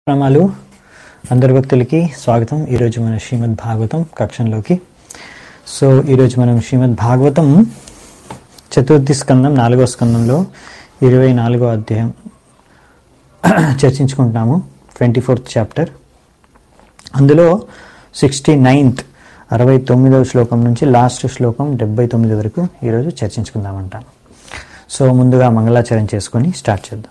ప్రణామాలు అందరి భక్తులకి స్వాగతం ఈరోజు మన శ్రీమద్ భాగవతం కక్షంలోకి సో ఈరోజు మనం శ్రీమద్ భాగవతం చతుర్థి స్కందం నాలుగో స్కందంలో ఇరవై నాలుగో అధ్యాయం చర్చించుకుంటున్నాము ట్వంటీ ఫోర్త్ చాప్టర్ అందులో సిక్స్టీ నైన్త్ అరవై తొమ్మిదవ శ్లోకం నుంచి లాస్ట్ శ్లోకం డెబ్బై తొమ్మిది వరకు ఈరోజు చర్చించుకుందామంట సో ముందుగా మంగళాచరణ చేసుకొని స్టార్ట్ చేద్దాం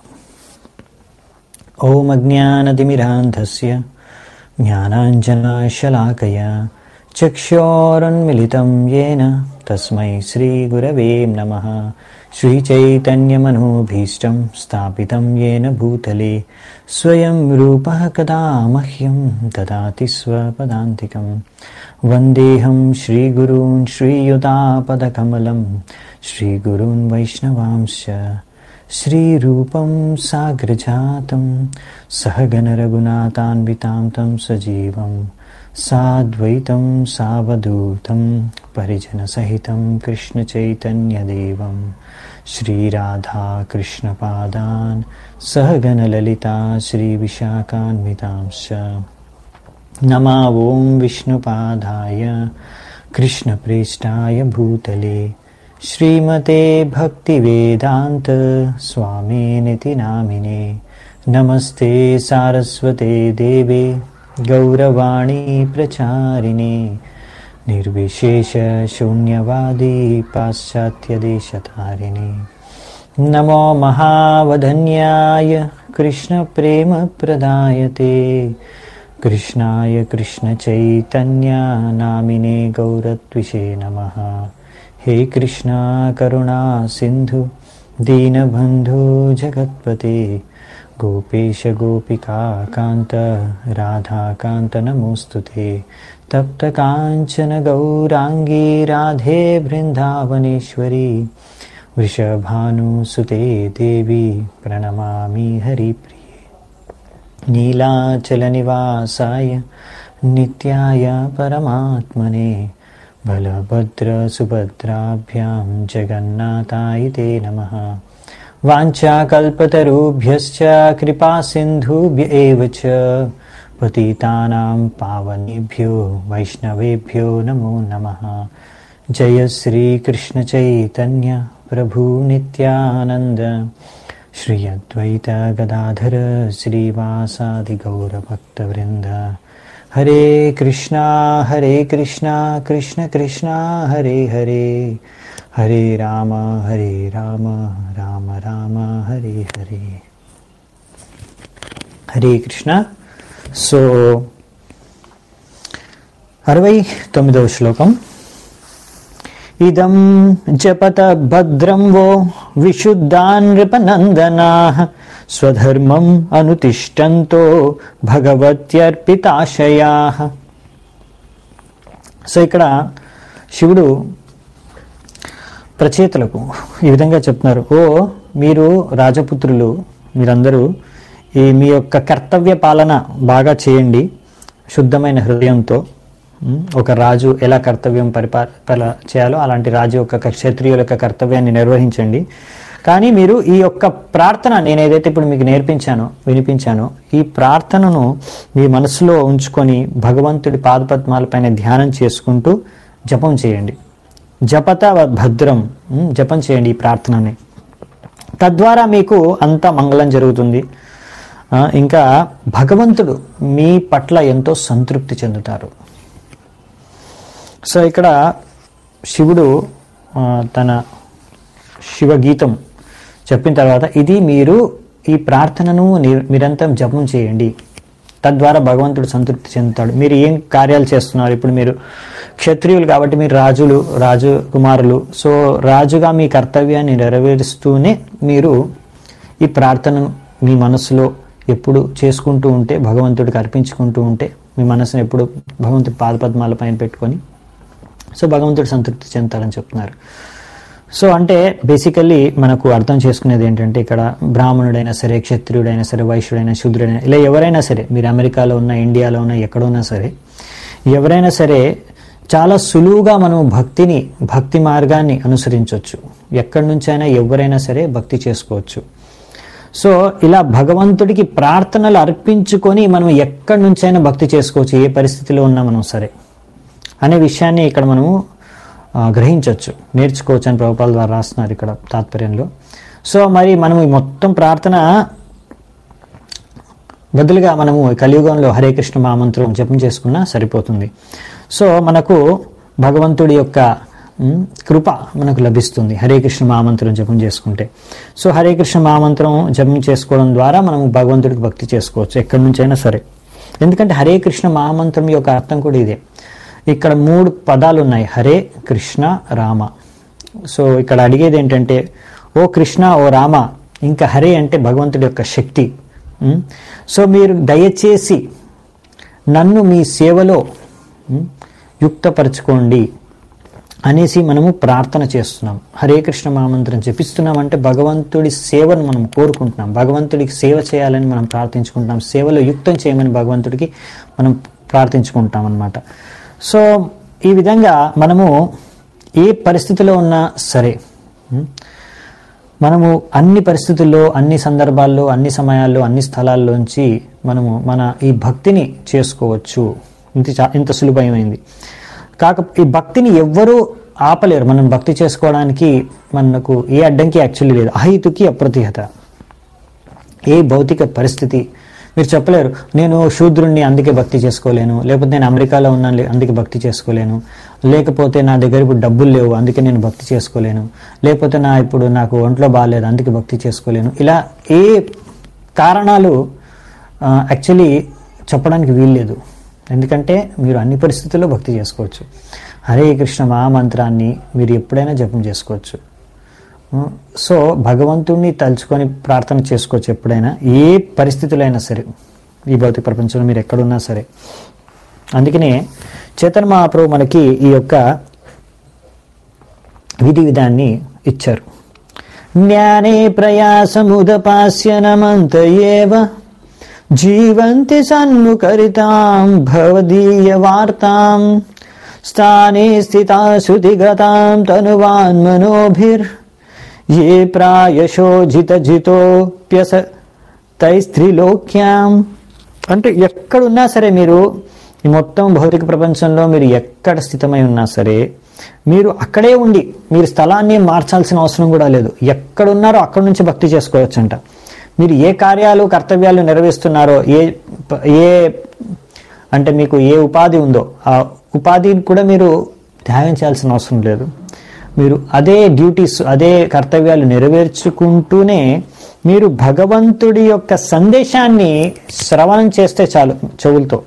ఓం అజ్ఞానతిమిరాంధస్య జ్ఞానాంజనాశలాకయా చక్షోరున్మిళితం येन తస్మై శ్రీగురవే నమః శ్రీచైతన్యమనోభీష్టం స్థాపితం येन భూతలే స్వయం రూపः కదా మహ్యం దదాతి స్వపదాంతికం వందేహం శ్రీగురూన్ శ్రీయుతాపదకమలం శ్రీగురూన్ వైష్ణవాంశ श्रीरूपं साग्रजातं सहगणरघुनाथान्वितां तं सजीवं साद्वैतं सावधूतं परिजनसहितं कृष्णचैतन्यदेवं श्रीराधाकृष्णपादान् सहगणललिता श्रीविशाखान्वितांश्च नमा ॐ विष्णुपादाय कृष्णप्रेष्ठाय भूतले श्रीमते भक्तिवेदान्त स्वामिनिति नामिने नमस्ते सारस्वते देवे गौरवाणी प्रचारिणे निर्विशेषशून्यवादी पाश्चात्यदेशतारिणे नमो महावधन्याय कृष्णप्रेमप्रदायते कृष्णाय कृष्णचैतन्या नामिने गौरत्विषे नमः हे कृष्णा करुणा सिन्धु दीनबन्धु जगत्पते गोपेश गोपिका कान्त राधाकान्त नमोऽस्तु ते तप्तकाञ्चन गौराङ्गी राधे बृन्दावनेश्वरी वृषभानुसुते देवी प्रणमामि हरिप्रिये नीलाचलनिवासाय नित्याय परमात्मने बलभद्रसुभद्राभ्यां जगन्नाथाय ते नमः वाञ्छाकल्पतरुभ्यश्च कृपासिन्धुभ्य एव च पतितानां पावनेभ्यो वैष्णवेभ्यो नमो नमः जय श्रीकृष्णचैतन्य प्रभु नित्यानन्द श्री अद्वैत गदाधर श्रीवासादिगौरभक्तवृन्द हरे कृष्णा हरे कृष्णा कृष्ण कृष्णा हरे हरे हरे राम हरे राम राम राम हरे हरे హరే కృష్ణ సో అరవై తొమ్మిదవ శ్లోకం ఇదం జపత భద్రం వో విశుద్ధాన్ నృపనందనా స్వధర్మం అనుతిష్టంతో భగవత్యర్పితాశయా సో ఇక్కడ శివుడు ప్రచేతలకు ఈ విధంగా చెప్తున్నారు ఓ మీరు రాజపుత్రులు మీరందరూ ఈ మీ యొక్క కర్తవ్య పాలన బాగా చేయండి శుద్ధమైన హృదయంతో ఉమ్, ఒక రాజు ఎలా కర్తవ్యం పరిపాల చేయాలో అలాంటి రాజు యొక్క క్షత్రియుల యొక్క కర్తవ్యాన్ని నిర్వహించండి కానీ మీరు ఈ యొక్క ప్రార్థన నేను ఏదైతే ఇప్పుడు మీకు నేర్పించానో వినిపించానో ఈ ప్రార్థనను మీ మనసులో ఉంచుకొని భగవంతుడి పాదపద్మాలపైన ధ్యానం చేసుకుంటూ జపం చేయండి జపత భద్రం ఉమ్, జపం చేయండి ఈ ప్రార్థనని తద్వారా మీకు అంత మంగళం జరుగుతుంది ఆ, ఇంకా భగవంతుడు మీ పట్ల ఎంతో సంతృప్తి చెందుతారు సో ఇక్కడ శివుడు ఆ, తన శివగీతం చెప్పిన తర్వాత ఇది మీరు ఈ ప్రార్థనను నిర్- నిరంతరం జపం చేయండి తద్వారా భగవంతుడు సంతృప్తి చెందుతాడు మీరు ఏం కార్యాలు చేస్తున్నారు ఇప్పుడు మీరు క్షత్రియులు కాబట్టి మీరు రాజులు రాజు కుమారులు సో రాజుగా మీ కర్తవ్యాన్ని నెరవేరుస్తూనే మీరు ఈ ప్రార్థనను మీ మనసులో ఎప్పుడు చేసుకుంటూ ఉంటే భగవంతుడికి అర్పించుకుంటూ ఉంటే మీ మనసును ఎప్పుడు భగవంతుడి పాదపద్మాల పైన పెట్టుకొని సో భగవంతుడు సంతృప్తి చెందుతారని చెప్తున్నారు సో అంటే బేసికల్లీ మనకు అర్థం చేసుకునేది ఏంటంటే ఇక్కడ బ్రాహ్మణుడైనా సరే క్షత్రియుడైనా సరే వైశ్యుడైనా శూద్రుడైనా ఇలా ఎవరైనా సరే మీరు అమెరికాలో ఉన్నా ఇండియాలో ఉన్నా ఎక్కడున్నా సరే ఎవరైనా సరే చాలా సులువుగా మనం భక్తిని భక్తి మార్గాన్ని అనుసరించవచ్చు ఎక్కడి నుంచైనా ఎవరైనా సరే భక్తి చేసుకోవచ్చు సో ఇలా భగవంతుడికి ప్రార్థనలు అర్పించుకొని మనం ఎక్కడి నుంచైనా భక్తి చేసుకోవచ్చు ఏ పరిస్థితిలో ఉన్నా మనం సరే అనే విషయాన్ని ఇక్కడ మనము ఆ, గ్రహించవచ్చు నేర్చుకోవచ్చు అని ప్రభుపాల ద్వారా రాస్తున్నారు ఇక్కడ తాత్పర్యంలో సో మరి మనం ఈ మొత్తం ప్రార్థన బదులుగా మనము ఈ కలియుగంలో హరే కృష్ణ మహామంత్రం జపం చేసుకున్నా సరిపోతుంది సో మనకు భగవంతుడి యొక్క ఉమ్, కృప మనకు లభిస్తుంది హరే కృష్ణ మహామంత్రం జపం చేసుకుంటే సో హరే కృష్ణ మహామంత్రం జపం చేసుకోవడం ద్వారా మనము భగవంతుడికి భక్తి చేసుకోవచ్చు ఎక్కడి నుంచైనా సరే ఎందుకంటే హరే కృష్ణ మహామంత్రం యొక్క అర్థం కూడా ఇదే ఇక్కడ మూడు పదాలు ఉన్నాయి హరే కృష్ణ రామ సో ఇక్కడ అడిగేది ఏంటంటే ఓ కృష్ణ ఓ రామ ఇంకా హరే అంటే భగవంతుడి యొక్క శక్తి ఉమ్, సో మీరు దయచేసి నన్ను మీ సేవలో ఉమ్, యుక్తపరచుకోండి అనేసి మనము ప్రార్థన చేస్తున్నాం హరే కృష్ణ మహామంత్రం జపిస్తున్నాం అంటే భగవంతుడి సేవను మనం కోరుకుంటున్నాం భగవంతుడికి సేవ చేయాలని మనం ప్రార్థించుకుంటాం సేవలో యుక్తం చేయమని భగవంతుడికి మనం ప్రార్థించుకుంటాం అన్నమాట సో ఈ విధంగా మనము ఏ పరిస్థితిలో ఉన్నా సరే ఉమ్, మనము అన్ని పరిస్థితుల్లో అన్ని సందర్భాల్లో అన్ని సమయాల్లో అన్ని స్థలాల్లోంచి మనము మన ఈ భక్తిని చేసుకోవచ్చు ఇంత చా- ఇంత సులభమైంది కాక ఈ భక్తిని ఎవ్వరూ ఆపలేరు మనం భక్తి చేసుకోవడానికి మనకు ఏ అడ్డంకి యాక్చువల్లీ లేదు అహితుకి అప్రతిహత ఏ భౌతిక పరిస్థితి మీరు చెప్పలేరు నేను శూద్రుణ్ణి అందుకే భక్తి చేసుకోలేను లేకపోతే నేను అమెరికాలో ఉన్నాను లే- అందుకే భక్తి చేసుకోలేను లేకపోతే నా దగ్గర ఇప్పుడు డబ్బులు లేవు అందుకే నేను భక్తి చేసుకోలేను లేకపోతే నా ఇప్పుడు నాకు ఒంట్లో బాగాలేదు అందుకే భక్తి చేసుకోలేను ఇలా ఏ కారణాలు యాక్చువల్లీ చెప్పడానికి వీల్లేదు ఎందుకంటే మీరు అన్ని పరిస్థితుల్లో భక్తి చేసుకోవచ్చు హరే కృష్ణ మహామంత్రాన్ని మీరు ఎప్పుడైనా జపం చేసుకోవచ్చు సో భగవంతుణ్ణి తలుచుకొని ప్రార్థన చేసుకోవచ్చు ఎప్పుడైనా ఏ పరిస్థితుల్లో అయినా సరే ఈ భౌతిక ప్రపంచంలో మీరు ఎక్కడున్నా సరే అందుకనే చేతన్ మహాప్రభు మనకి ఈ యొక్క విధి విధాన్ని ఇచ్చారు జ్ఞానే ప్రయాసముదపాస్య నమంత ఏవ జీవంతి సన్ముఖరితాం భవదీయ వార్తాం స్థానే స్థితా శృతిగతాం తనువాన్ మనోభిర్ ఏ ప్రాయశోజిత జితోప్యస తైస్త్రిలోక్యాం అంటే ఎక్కడున్నా సరే మీరు ఈ మొత్తం భౌతిక ప్రపంచంలో మీరు ఎక్కడ స్థితమై ఉన్నా సరే మీరు అక్కడే ఉండి మీరు స్థలాన్ని మార్చాల్సిన అవసరం కూడా లేదు ఎక్కడున్నారో అక్కడి నుంచి భక్తి చేసుకోవచ్చంట మీరు ఏ కార్యాలు కర్తవ్యాలు నిర్వహిస్తున్నారో ఏ ఏ అంటే మీకు ఏ ఉపాధి ఉందో ఆ ఉపాధిని కూడా మీరు త్యాగం చేయాల్సిన అవసరం లేదు మీరు అదే డ్యూటీస్ అదే కర్తవ్యాలు నెరవేర్చుకుంటూనే మీరు భగవంతుడి యొక్క సందేశాన్ని శ్రవణం చేస్తే చాలు చెవులతో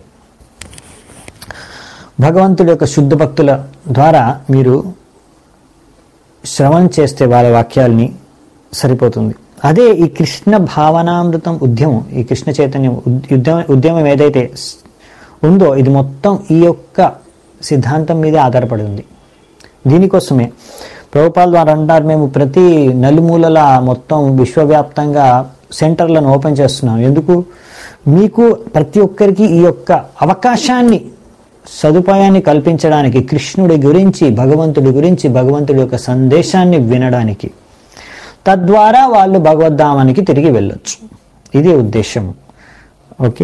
భగవంతుడి యొక్క శుద్ధ భక్తుల ద్వారా మీరు శ్రవణం చేస్తే వాళ్ళ వాక్యాల్ని సరిపోతుంది అదే ఈ కృష్ణ భావనామృతం ఉద్యమం ఈ కృష్ణ చైతన్యం ఉద్- ఉద్యమం ఉద్యమం ఏదైతే స్- ఉందో ఇది మొత్తం ఈ యొక్క సిద్ధాంతం మీదే ఆధారపడి ఉంది దీనికోసమే ప్రభుపాల్ ద్వారా అంటారు మేము ప్రతి నలుమూలల మొత్తం విశ్వవ్యాప్తంగా సెంటర్లను ఓపెన్ చేస్తున్నాం ఎందుకు మీకు ప్రతి ఒక్కరికి ఈ యొక్క అవకాశాన్ని సదుపాయాన్ని కల్పించడానికి కృష్ణుడి గురించి భగవంతుడి గురించి భగవంతుడి యొక్క సందేశాన్ని వినడానికి తద్వారా వాళ్ళు భగవద్ధామానికి తిరిగి వెళ్ళొచ్చు ఇది ఉద్దేశం ఓకే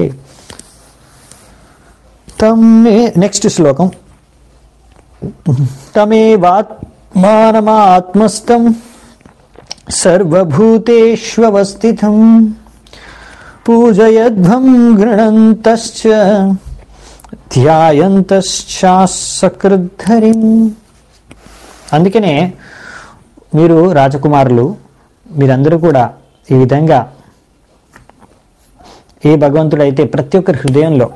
తమ్మే నెక్స్ట్ శ్లోకం తమేవాత్మానమాత్మస్థం సర్వభూతేష్వస్థితం పూజయధ్వం గృణంతశ్చ ధ్యాయంతశ్చాసకృద్ధరిం అందుకనే మీరు రాజకుమారులు మీరందరూ కూడా ఈ విధంగా ఏ భగవంతుడైతే ప్రతి ఒక్కరి హృదయంలో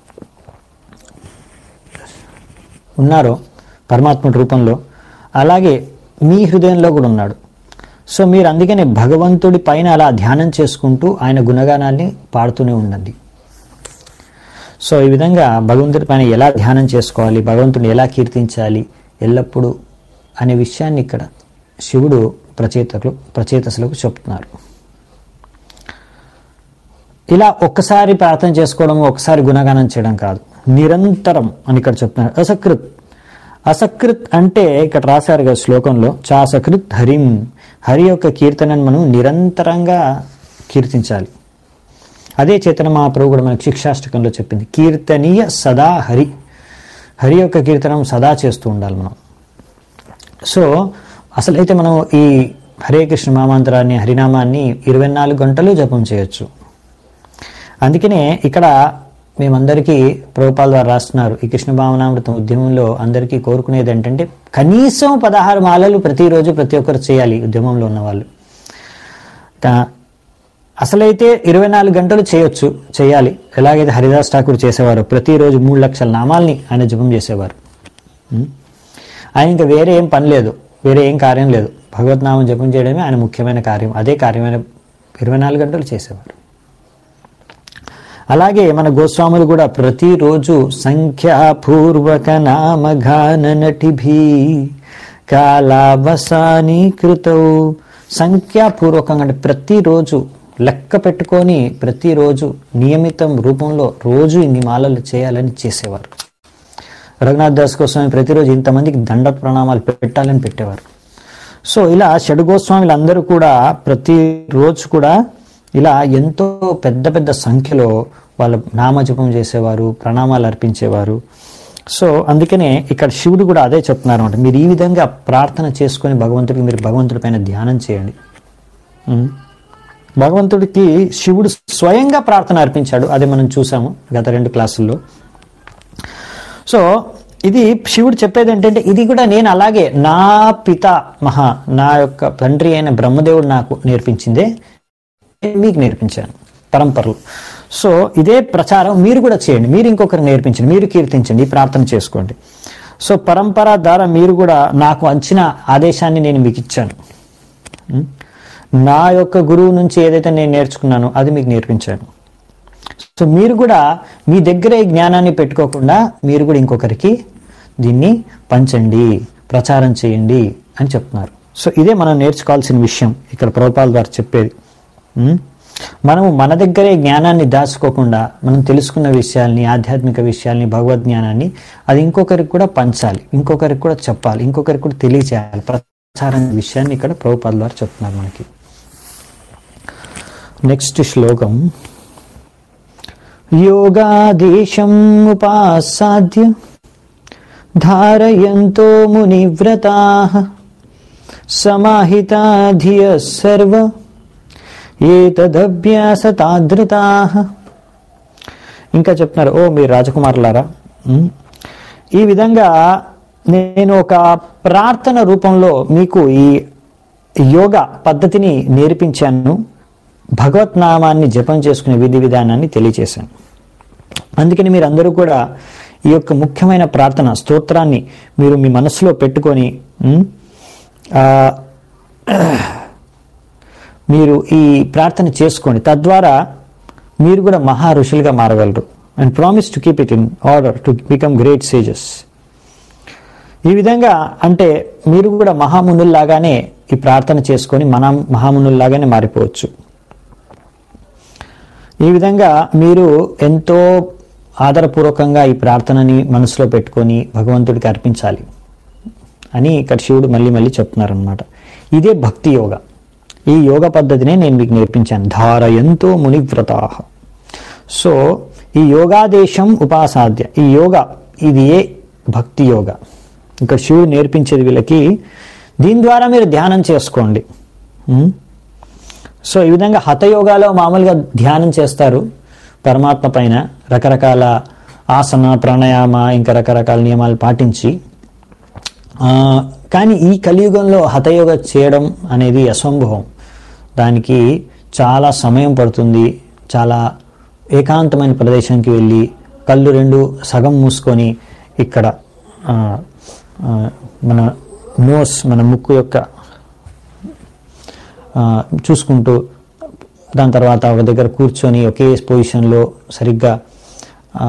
ఉన్నారో పరమాత్ముడి రూపంలో అలాగే మీ హృదయంలో కూడా ఉన్నాడు సో మీరు అందుకనే భగవంతుడి పైన అలా ధ్యానం చేసుకుంటూ ఆయన గుణగానాన్ని పాడుతూనే ఉండండి సో ఈ విధంగా భగవంతుడి పైన ఎలా ధ్యానం చేసుకోవాలి భగవంతుడిని ఎలా కీర్తించాలి ఎల్లప్పుడూ అనే విషయాన్ని ఇక్కడ శివుడు ప్రచేతకులు ప్రచేతసులకు చెప్తున్నారు ఇలా ఒక్కసారి ప్రార్థన చేసుకోవడం ఒకసారి గుణగానం చేయడం కాదు నిరంతరం అని ఇక్కడ చెప్తున్నారు అసకృత్ అసకృత్ అంటే ఇక్కడ రాశారు కదా శ్లోకంలో చాసకృత్ హరిం హరి యొక్క కీర్తనను మనం నిరంతరంగా కీర్తించాలి అదే చేతన మహాప్రభు కూడా మనకు శిక్షాష్టకంలో చెప్పింది కీర్తనీయ సదా హరి హరి యొక్క కీర్తనం సదా చేస్తూ ఉండాలి మనం సో అసలైతే మనం ఈ హరే కృష్ణ నామాంతరాన్ని హరినామాన్ని ఇరవై నాలుగు గంటలు జపం చేయొచ్చు అందుకనే ఇక్కడ మేమందరికీ ప్రభుపాల్ వారు రాస్తున్నారు ఈ కృష్ణ భావనామృతం ఉద్యమంలో అందరికీ కోరుకునేది ఏంటంటే కనీసం పదహారు మాలలు ప్రతిరోజు ప్రతి ఒక్కరు చేయాలి ఉద్యమంలో ఉన్న వాళ్ళు కా- అసలైతే ఇరవై నాలుగు గంటలు చేయొచ్చు చేయాలి ఎలాగైతే హరిదాస్ ఠాకూర్ చేసేవారు ప్రతిరోజు మూడు లక్షల నామాల్ని ఆయన జపం చేసేవారు ఉం? ఆయన ఇంకా వేరే ఏం పని లేదు వేరే ఏం కార్యం లేదు భగవద్నామం జపం చేయడమే ఆయన ముఖ్యమైన కార్యం అదే కార్యమైన ఇరవై నాలుగు గంటలు చేసేవారు అలాగే మన గోస్వాములు కూడా ప్రతిరోజు సంఖ్యాపూర్వక నామగాన నటిభి కాలావసాని కృతౌ సంఖ్యాపూర్వకంగా అంటే ప్రతిరోజు లెక్క పెట్టుకొని ప్రతిరోజు నియమితం రూపంలో రోజు ఇన్ని మాలలు చేయాలని చేసేవారు రఘునాథ్ దాస్ గోస్వామి ప్రతిరోజు ఇంతమందికి దండ ప్రణామాలు పెట్టాలని పెట్టేవారు సో ఇలా షడు గోస్వాములు అందరూ కూడా ప్రతిరోజు కూడా ఇలా ఎంతో పెద్ద పెద్ద సంఖ్యలో వాళ్ళ నామజపం చేసేవారు ప్రణామాలు అర్పించేవారు సో అందుకనే ఇక్కడ శివుడు కూడా అదే చెప్తున్నారు అనమాట మీరు ఈ విధంగా ప్రార్థన చేసుకొని భగవంతుడికి మీరు భగవంతుడి పైన ధ్యానం చేయండి ఉం. భగవంతుడికి శివుడు స్వయంగా ప్రార్థన అర్పించాడు అది మనం చూసాము గత రెండు క్లాసుల్లో సో ఇది శివుడు చెప్పేది ఏంటంటే ఇది కూడా నేను అలాగే నా పిత మహా నా యొక్క తండ్రి అయిన బ్రహ్మదేవుడు నాకు నేర్పించిందే నేను మీకు నేర్పించాను పరంపరలు సో ఇదే ప్రచారం మీరు కూడా చేయండి మీరు ఇంకొకరికి నేర్పించండి మీరు కీర్తించండి ఈ ప్రార్థన చేసుకోండి సో పరంపర ద్వారా మీరు కూడా నాకు అంచిన ఆదేశాన్ని నేను మీకు ఇచ్చాను ఉం? నా యొక్క గురువు నుంచి ఏదైతే నేను నేర్చుకున్నానో అది మీకు నేర్పించాను సో మీరు కూడా మీ దగ్గర ఈ జ్ఞానాన్ని పెట్టుకోకుండా మీరు కూడా ఇంకొకరికి దీన్ని పంచండి ప్రచారం చేయండి అని చెప్తున్నారు సో ఇదే మనం నేర్చుకోవాల్సిన విషయం ఇక్కడ ప్రభుపాల్ గారు చెప్పేది ఉం? మనము మన దగ్గరే జ్ఞానాన్ని దాచుకోకుండా మనం తెలుసుకున్న విషయాల్ని ఆధ్యాత్మిక విషయాల్ని భగవద్ జ్ఞానాన్ని అది ఇంకొకరికి కూడా పంచాలి ఇంకొకరికి కూడా చెప్పాలి ఇంకొకరికి కూడా తెలియచేయాలి ప్రచారం విషయాన్ని ఇక్కడ ప్రభుపాల్ గారు చెప్తున్నారు మనకి నెక్స్ట్ శ్లోకం యోగాదేశం ఉపాసాద్య ధారయంతో మునివ్రతా సమాహితా ధియ సర్వ ఏతదభ్యాసతాదృతా ఇంకా చెప్తున్నారు ఓ మీరు రాజకుమారులారా ఉమ్, ఈ విధంగా నేను ఒక ప్రార్థన రూపంలో మీకు ఈ యోగా పద్ధతిని నేర్పించాను భగవత్ నామాన్ని జపం చేసుకునే విధి విధానాన్ని తెలియచేశాను అందుకని మీరు అందరూ కూడా ఈ యొక్క ముఖ్యమైన ప్రార్థన స్తోత్రాన్ని మీరు మీ మనసులో పెట్టుకొని ఉమ్, ఆ, మీరు ఈ ప్రార్థన చేసుకోండి తద్వారా మీరు కూడా మహా ఋషులుగా మారగలరు and promise to keep it in order to become great sages ఈ విధంగా అంటే మీరు కూడా మహామునుల్లాగానే ఈ ప్రార్థన చేసుకొని మన మహామునుల్లాగానే మారిపోవచ్చు ఈ విధంగా మీరు ఎంతో ఆదరపూర్వకంగా ఈ ప్రార్థనని మనసులో పెట్టుకొని భగవంతుడికి అర్పించాలి అని ఇక్కడ శివుడు మళ్ళీ మళ్ళీ చెప్తున్నారనమాట ఇదే భక్తి యోగ ఈ యోగ పద్ధతినే నేను మీకు నేర్పించాను ధారయంతో మునివ్రతాహ సో ఈ యోగాదేశం ఉపాసాధ్య ఈ యోగ ఇది ఏ భక్తి యోగ ఇక్కడ శివుడు నేర్పించేది వీళ్ళకి దీని ద్వారా మీరు ధ్యానం చేసుకోండి ఉం? సో ఈ విధంగా హతయోగాలో మామూలుగా ధ్యానం చేస్తారు పరమాత్మ పైన రకరకాల ఆసన ప్రాణాయామ ఇంకా రకరకాల నియమాలు పాటించి ఆ, కానీ ఈ కలియుగంలో హతయోగ చేయడం అనేది అసంభవం దానికి చాలా సమయం పడుతుంది చాలా ఏకాంతమైన ప్రదేశానికి వెళ్ళి కళ్ళు రెండు సగం మూసుకొని ఇక్కడ ఆ, ఆ, మన నోస్ మన ముక్కు యొక్క ఆ, చూసుకుంటూ దాని తర్వాత ఒక దగ్గర కూర్చొని ఒకే పొజిషన్లో సరిగ్గా ఆ,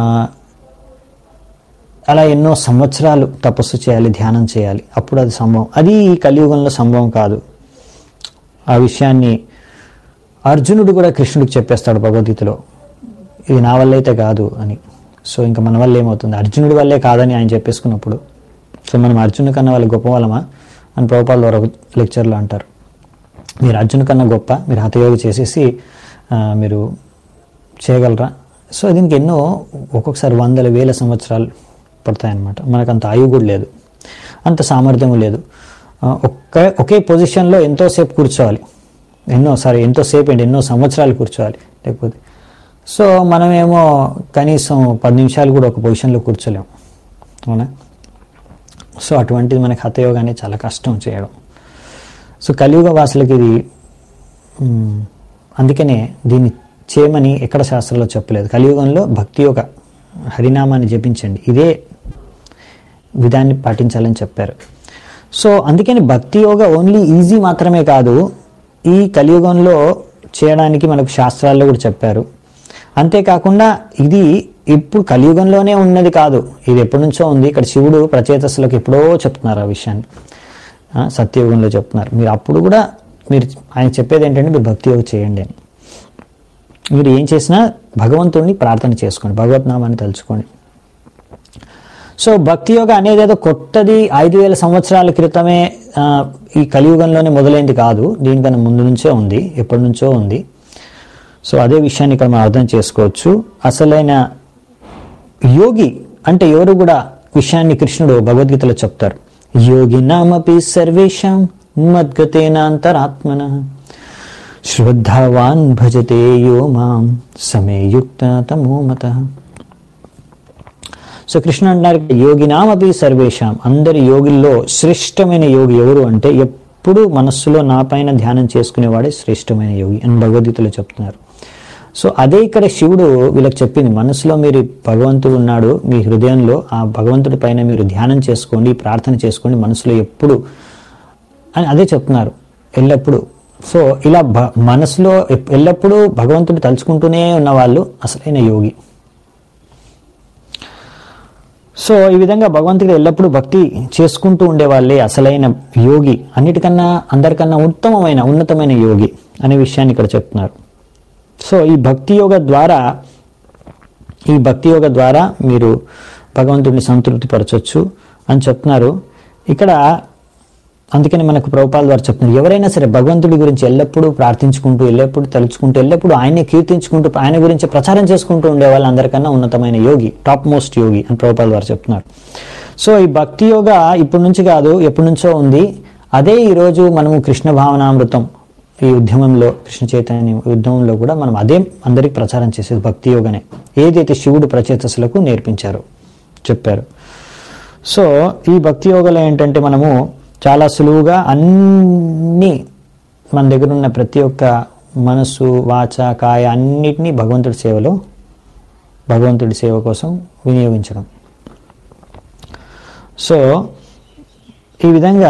అలా ఎన్నో సంవత్సరాలు తపస్సు చేయాలి ధ్యానం చేయాలి అప్పుడు అది సంభవం అది ఈ కలియుగంలో సంభవం కాదు ఆ విషయాన్ని అర్జునుడు కూడా కృష్ణుడికి చెప్పేస్తాడు భగవద్గీతలో ఇది నా వల్ల అయితే కాదు అని సో ఇంకా మన వల్ల ఏమవుతుంది అర్జునుడి వల్లే కాదని ఆయన చెప్పేసుకున్నప్పుడు సో మనం అర్జును కన్నా వాళ్ళు గొప్ప వాళ్ళమా అని ప్రభుపాల్ వారు ఒక లెక్చర్లో అంటారు మీరు అర్జున్ కన్నా గొప్ప మీరు హతయోగి చేసేసి ఆ, మీరు చేయగలరా సో దీనికి ఎన్నో ఒక్కొక్కసారి వందల వేల సంవత్సరాలు పడతాయన్నమాట మనకు అంత ఆయువు కూడా లేదు అంత సామర్థ్యం లేదు ఆ, ఒక్క ఒకే పొజిషన్లో ఎంతోసేపు కూర్చోవాలి ఎన్నో సారీ ఎంతోసేపు ఏంటి ఎన్నో సంవత్సరాలు కూర్చోవాలి లేకపోతే సో మనమేమో కనీసం పది నిమిషాలు కూడా ఒక పొజిషన్లో కూర్చోలేము అవునా సో అటువంటిది మనకి హతయోగాన్ని చాలా కష్టం చేయడం సో కలియుగ వాసులకి ఇది మ్, అందుకనే దీన్ని చేయమని ఎక్కడ శాస్త్రంలో చెప్పలేదు కలియుగంలో భక్తి యొక్క హరినామాన్ని జపించండి ఇదే విధాన్ని పాటించాలని చెప్పారు సో అందుకని భక్తి యోగ ఓన్లీ ఈజీ మాత్రమే కాదు ఈ కలియుగంలో చేయడానికి మనకు శాస్త్రాల్లో కూడా చెప్పారు అంతేకాకుండా ఇది ఇప్పుడు కలియుగంలోనే ఉన్నది కాదు ఇది ఎప్పటి నుంచో ఉంది ఇక్కడ శివుడు ప్రచేతస్సులకు ఎప్పుడో చెప్తున్నారు ఆ విషయాన్ని ఆ, సత్యయుగంలో చెప్తున్నారు మీరు అప్పుడు కూడా మీరు ఆయన చెప్పేది ఏంటంటే మీరు భక్తి యోగ చేయండి అని మీరు ఏం చేసినా భగవంతుడిని ప్రార్థన చేసుకోండి భగవద్నామాన్ని తలుచుకోండి సో భక్తి యోగ అనేది ఏదో కొత్తది ఐదు వేల సంవత్సరాల క్రితమే ఆ, ఈ కలియుగంలోనే మొదలైంది కాదు దీనికన్నా ముందు నుంచే ఉంది ఎప్పటి నుంచో ఉంది సో అదే విషయాన్ని ఇక్కడ మనం అర్థం చేసుకోవచ్చు అసలైన యోగి అంటే ఎవరు కూడా విషయాన్ని కృష్ణుడు భగవద్గీతలో చెప్తారు యోగి నామపి సర్వేషాం మద్గతేనాంతరాత్మన శ్రద్ధావాన్ భజతే యో మాం సమేయుక్త తమోమత సో కృష్ణ అంటున్నారు యోగినామపి సర్వేషాం అందరి యోగిల్లో శ్రేష్టమైన యోగి ఎవరు అంటే ఎప్పుడు మనస్సులో నా పైన ధ్యానం చేసుకునేవాడే శ్రేష్టమైన యోగి అని భగవద్గీతలో చెప్తున్నారు సో అదే ఇక్కడ శివుడు వీళ్ళకి చెప్పింది మనసులో మీరు భగవంతుడు ఉన్నాడు మీ హృదయంలో ఆ భగవంతుడి పైన మీరు ధ్యానం చేసుకోండి ప్రార్థన చేసుకోండి మనసులో ఎప్పుడు అని అదే చెప్తున్నారు ఎల్లప్పుడూ సో ఇలా భ మనసులో ఎప్- ఎల్లప్పుడూ భగవంతుడు తలుచుకుంటూనే ఉన్న వాళ్ళు అసలైన యోగి సో ఈ విధంగా భగవంతుడు ఎల్లప్పుడూ భక్తి చేసుకుంటూ ఉండే వాళ్ళే అసలైన యోగి అన్నిటికన్నా అందరికన్నా ఉత్తమమైన ఉన్నతమైన యోగి అనే విషయాన్ని ఇక్కడ చెప్తున్నారు సో ఈ భక్తి యోగ ద్వారా ఈ భక్తి యోగ ద్వారా మీరు భగవంతుడిని సంతృప్తి పరచొచ్చు అని చెప్తున్నారు ఇక్కడ అందుకని మనకు ప్రభుపాల ద్వారా చెప్తున్నారు ఎవరైనా సరే భగవంతుడి గురించి ఎల్లప్పుడూ ప్రార్థించుకుంటూ ఎల్లప్పుడూ తలుచుకుంటూ ఎల్లప్పుడూ ఆయన్ని కీర్తించుకుంటూ ఆయన గురించి ప్రచారం చేసుకుంటూ ఉండే వాళ్ళందరికన్నా ఉన్నతమైన యోగి టాప్ మోస్ట్ యోగి అని ప్రభుపాల ద్వారా చెప్తున్నారు సో ఈ భక్తి యోగ ఇప్పటి నుంచి కాదు ఎప్పటి నుంచో ఉంది అదే ఈరోజు మనము కృష్ణ భావనామృతం ఈ ఉద్యమంలో కృష్ణ చైతన్య ఉద్యమంలో కూడా మనం అదే అందరికి ప్రచారం చేసేది భక్తి యోగనే ఏదైతే శివుడు ప్రచేతసులకు నేర్పించారో చెప్పారు సో ఈ భక్తి యోగలో ఏంటంటే మనము చాలా సులువుగా అన్ని మన దగ్గర ఉన్న ప్రతి ఒక్క మనస్సు వాచ కాయ అన్నిటినీ భగవంతుడి సేవలో భగవంతుడి సేవ కోసం వినియోగించడం సో ఈ విధంగా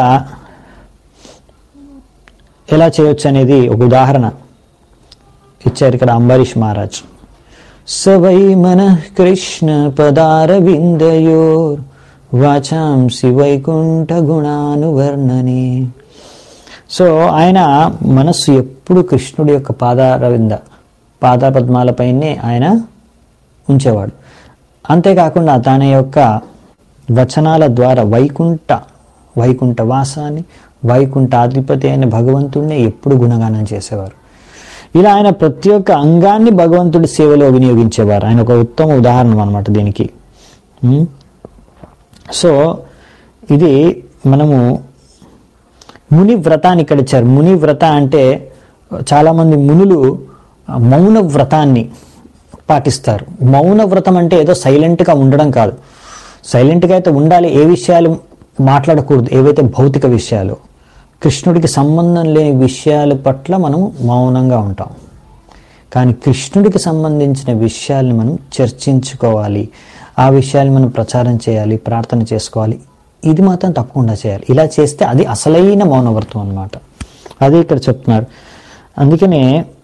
ఎలా చేయొచ్చు అనేది ఒక ఉదాహరణ ఇచ్చారు ఇక్కడ అంబరీష్ మహారాజ్ సవై మన కృష్ణ పదారవిందయోర్ వాచాంసి వైకుంఠ గుణానువర్ణనే సో ఆయన మనస్సు ఎప్పుడు కృష్ణుడి యొక్క పాదారవింద పాదపద్మాలపైనే ఆయన ఉంచేవాడు అంతేకాకుండా తన యొక్క వచనాల ద్వారా వైకుంఠ వైకుంఠ వాసాన్ని వైకుంఠ అధిపతి అయిన భగవంతుడిని ఎప్పుడు గుణగానం చేసేవారు ఇలా ఆయన ప్రతి ఒక్క అంగాన్ని భగవంతుడి సేవలో వినియోగించేవారు ఆయన ఒక ఉత్తమ ఉదాహరణ అనమాట దీనికి ఉం? సో ఇది మనము ముని వ్రతాన్ని ఇక్కడ ఇచ్చారు ముని వ్రత అంటే చాలామంది మునులు మౌన వ్రతాన్ని పాటిస్తారు మౌన వ్రతం అంటే ఏదో సైలెంట్గా ఉండడం కాదు సైలెంట్గా అయితే ఉండాలి ఏ విషయాలు మాట్లాడకూడదు ఏవైతే భౌతిక విషయాలు కృష్ణుడికి సంబంధం లేని విషయాల పట్ల మనం మౌనంగా ఉంటాం కానీ కృష్ణుడికి సంబంధించిన విషయాల్ని మనం చర్చించుకోవాలి ఆ విషయాల్ని మనం ప్రచారం చేయాలి ప్రార్థన చేసుకోవాలి ఇది మాత్రం తప్పకుండా చేయాలి ఇలా చేస్తే అది అసలైన మౌనవ్రతం అన్నమాట అదే ఇక్కడ చెప్తున్నారు అందుకనే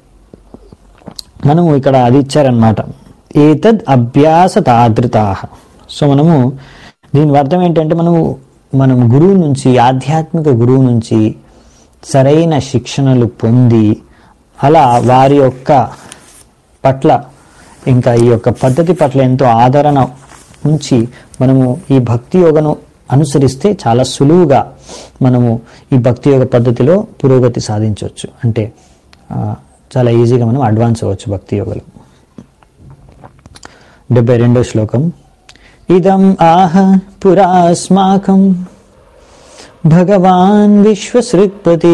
మనము ఇక్కడ అది ఇచ్చారనమాట ఏతద్ అభ్యాస తాదృతా సో మనము దీని అర్థం ఏంటంటే మనము మనం గురువు నుంచి ఆధ్యాత్మిక గురువు నుంచి సరైన శిక్షణలు పొంది అలా వారి యొక్క పట్ల ఇంకా ఈ యొక్క పద్ధతి పట్ల ఎంతో ఆదరణ ఉంచి మనము ఈ భక్తి యోగను అనుసరిస్తే చాలా సులువుగా మనము ఈ భక్తి యోగ పద్ధతిలో పురోగతి సాధించవచ్చు అంటే ఆ, చాలా ఈజీగా మనం అడ్వాన్స్ అవ్వచ్చు భక్తి యోగలో డెబ్బై రెండో శ్లోకం ఇదం ఆహ పురాస్మాకం భగవాన్ విశ్వసృక్పతి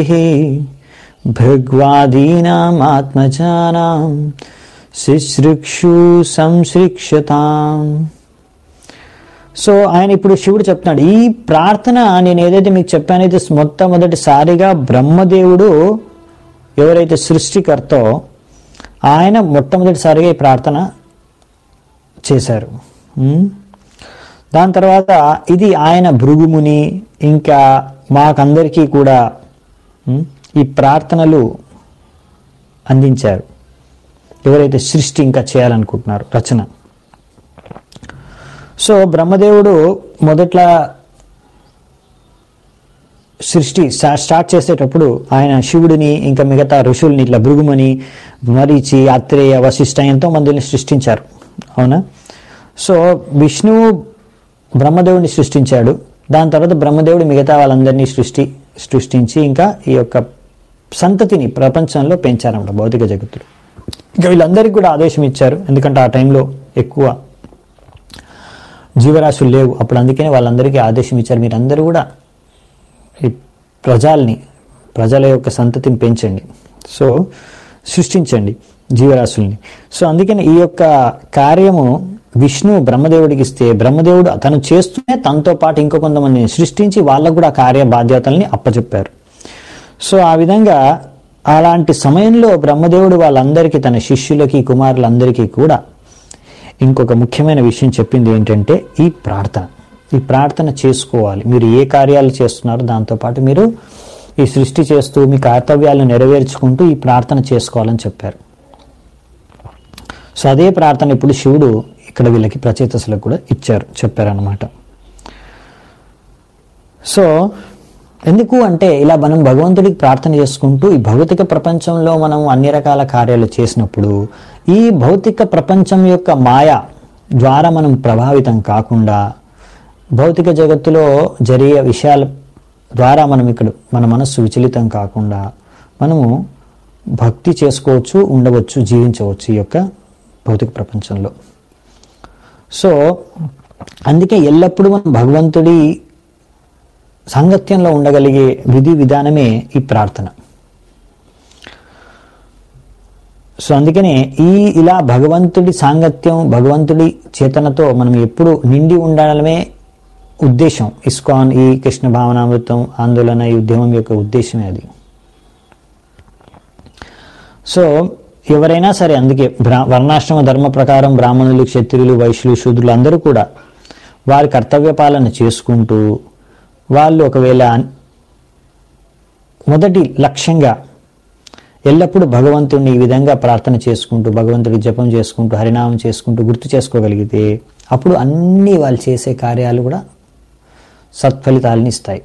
భృగ్వాదీనామాత్మజానాం శిశ్రుక్షు సంశ్రిక్షతాం సో ఆయన ఇప్పుడు శివుడు చెప్తున్నాడు ఈ ప్రార్థన నేను ఏదైతే మీకు చెప్పానైతే మొట్టమొదటిసారిగా బ్రహ్మదేవుడు ఎవరైతే సృష్టికర్తో ఆయన మొట్టమొదటిసారిగా ఈ ప్రార్థన చేశారు ఉమ్. దాని తర్వాత ఇది ఆయన భృగుముని ఇంకా మాకందరికీ కూడా ఉమ్, ఈ ప్రార్థనలు అందించారు ఎవరైతే సృష్టి ఇంకా చేయాలనుకుంటున్నారు రచన సో బ్రహ్మదేవుడు మొదట్ల సృష్టి స్టా- స్టార్ట్ చేసేటప్పుడు ఆయన శివుడిని ఇంకా మిగతా ఋషుల్ని ఇట్లా భృగుమని మరీచి ఆత్రేయ వశిష్ఠ ఎంతో మందిని సృష్టించారు అవునా సో విష్ణువు బ్రహ్మదేవుడిని సృష్టించాడు దాని తర్వాత బ్రహ్మదేవుడు మిగతా వాళ్ళందరినీ సృష్టి సృష్టించి ఇంకా ఈ యొక్క సంతతిని ప్రపంచంలో పెంచారన్నమాట భౌతిక జగత్తులు ఇంకా వీళ్ళందరికీ కూడా ఆదేశం ఇచ్చారు ఎందుకంటే ఆ టైంలో ఎక్కువ జీవరాశులు లేవు అప్పుడు అందుకనే వాళ్ళందరికీ ఆదేశం ఇచ్చారు మీరందరూ కూడా ఈ ప్రజల్ని ప్రజల యొక్క సంతతిని పెంచండి సో సృష్టించండి జీవరాశుల్ని సో అందుకని ఈ యొక్క కార్యము విష్ణు బ్రహ్మదేవుడికి ఇస్తే బ్రహ్మదేవుడు తను చేస్తూనే తనతో పాటు ఇంకో కొంతమందిని సృష్టించి వాళ్ళకు కూడా ఆ కార్య బాధ్యతల్ని అప్పచెప్పారు సో ఆ విధంగా అలాంటి సమయంలో బ్రహ్మదేవుడు వాళ్ళందరికీ తన శిష్యులకి కుమారులందరికీ కూడా ఇంకొక ముఖ్యమైన విషయం చెప్పింది ఏంటంటే ఈ ప్రార్థన ఈ ప్రార్థన చేసుకోవాలి మీరు ఏ కార్యాలు చేస్తున్నారో దాంతోపాటు మీరు ఈ సృష్టి చేస్తూ మీ కర్తవ్యాలను నెరవేర్చుకుంటూ ఈ ప్రార్థన చేసుకోవాలని చెప్పారు సో అదే ప్రార్థన ఇప్పుడు శివుడు ఇక్కడ వీళ్ళకి ప్రచేతసులకు కూడా ఇచ్చారు చెప్పారనమాట సో ఎందుకు అంటే ఇలా మనం భగవంతుడికి ప్రార్థన చేసుకుంటూ ఈ భౌతిక ప్రపంచంలో మనం అన్ని రకాల కార్యాలు చేసినప్పుడు ఈ భౌతిక ప్రపంచం యొక్క మాయ ద్వారా మనం ప్రభావితం కాకుండా భౌతిక జగత్తులో జరిగే విషయాల ద్వారా మనం ఇక్కడ మన మనస్సు విచలితం కాకుండా మనము భక్తి చేసుకోవచ్చు ఉండవచ్చు జీవించవచ్చు ఈ యొక్క భౌతిక ప్రపంచంలో సో అందుకే ఎల్లప్పుడూ మనం భగవంతుడి సాంగత్యంలో ఉండగలిగే విధి విధానమే ఈ ప్రార్థన సో అందుకనే ఈ ఇలా భగవంతుడి సాంగత్యం భగవంతుడి చేతనతో మనం ఎప్పుడు నిండి ఉండడమే ఉద్దేశం ఇస్కాన్ ఈ కృష్ణ భావనామృతం ఆందోళన ఈ ఉద్యమం యొక్క ఉద్దేశమే అది సో ఎవరైనా సరే అందుకే బ్రా వర్ణాశ్రమ ధర్మ ప్రకారం బ్రాహ్మణులు క్షత్రియులు వైశ్యులు శూద్రులు అందరూ కూడా వారి కర్తవ్య పాలన చేసుకుంటూ వాళ్ళు ఒకవేళ మొదటి లక్ష్యంగా ఎల్లప్పుడూ భగవంతుడిని ఈ విధంగా ప్రార్థన చేసుకుంటూ భగవంతుడి జపం చేసుకుంటూ హరినామం చేసుకుంటూ గుర్తు చేసుకోగలిగితే అప్పుడు అన్ని వాళ్ళు చేసే కార్యాలు కూడా సత్ఫలితాలని ఇస్తాయి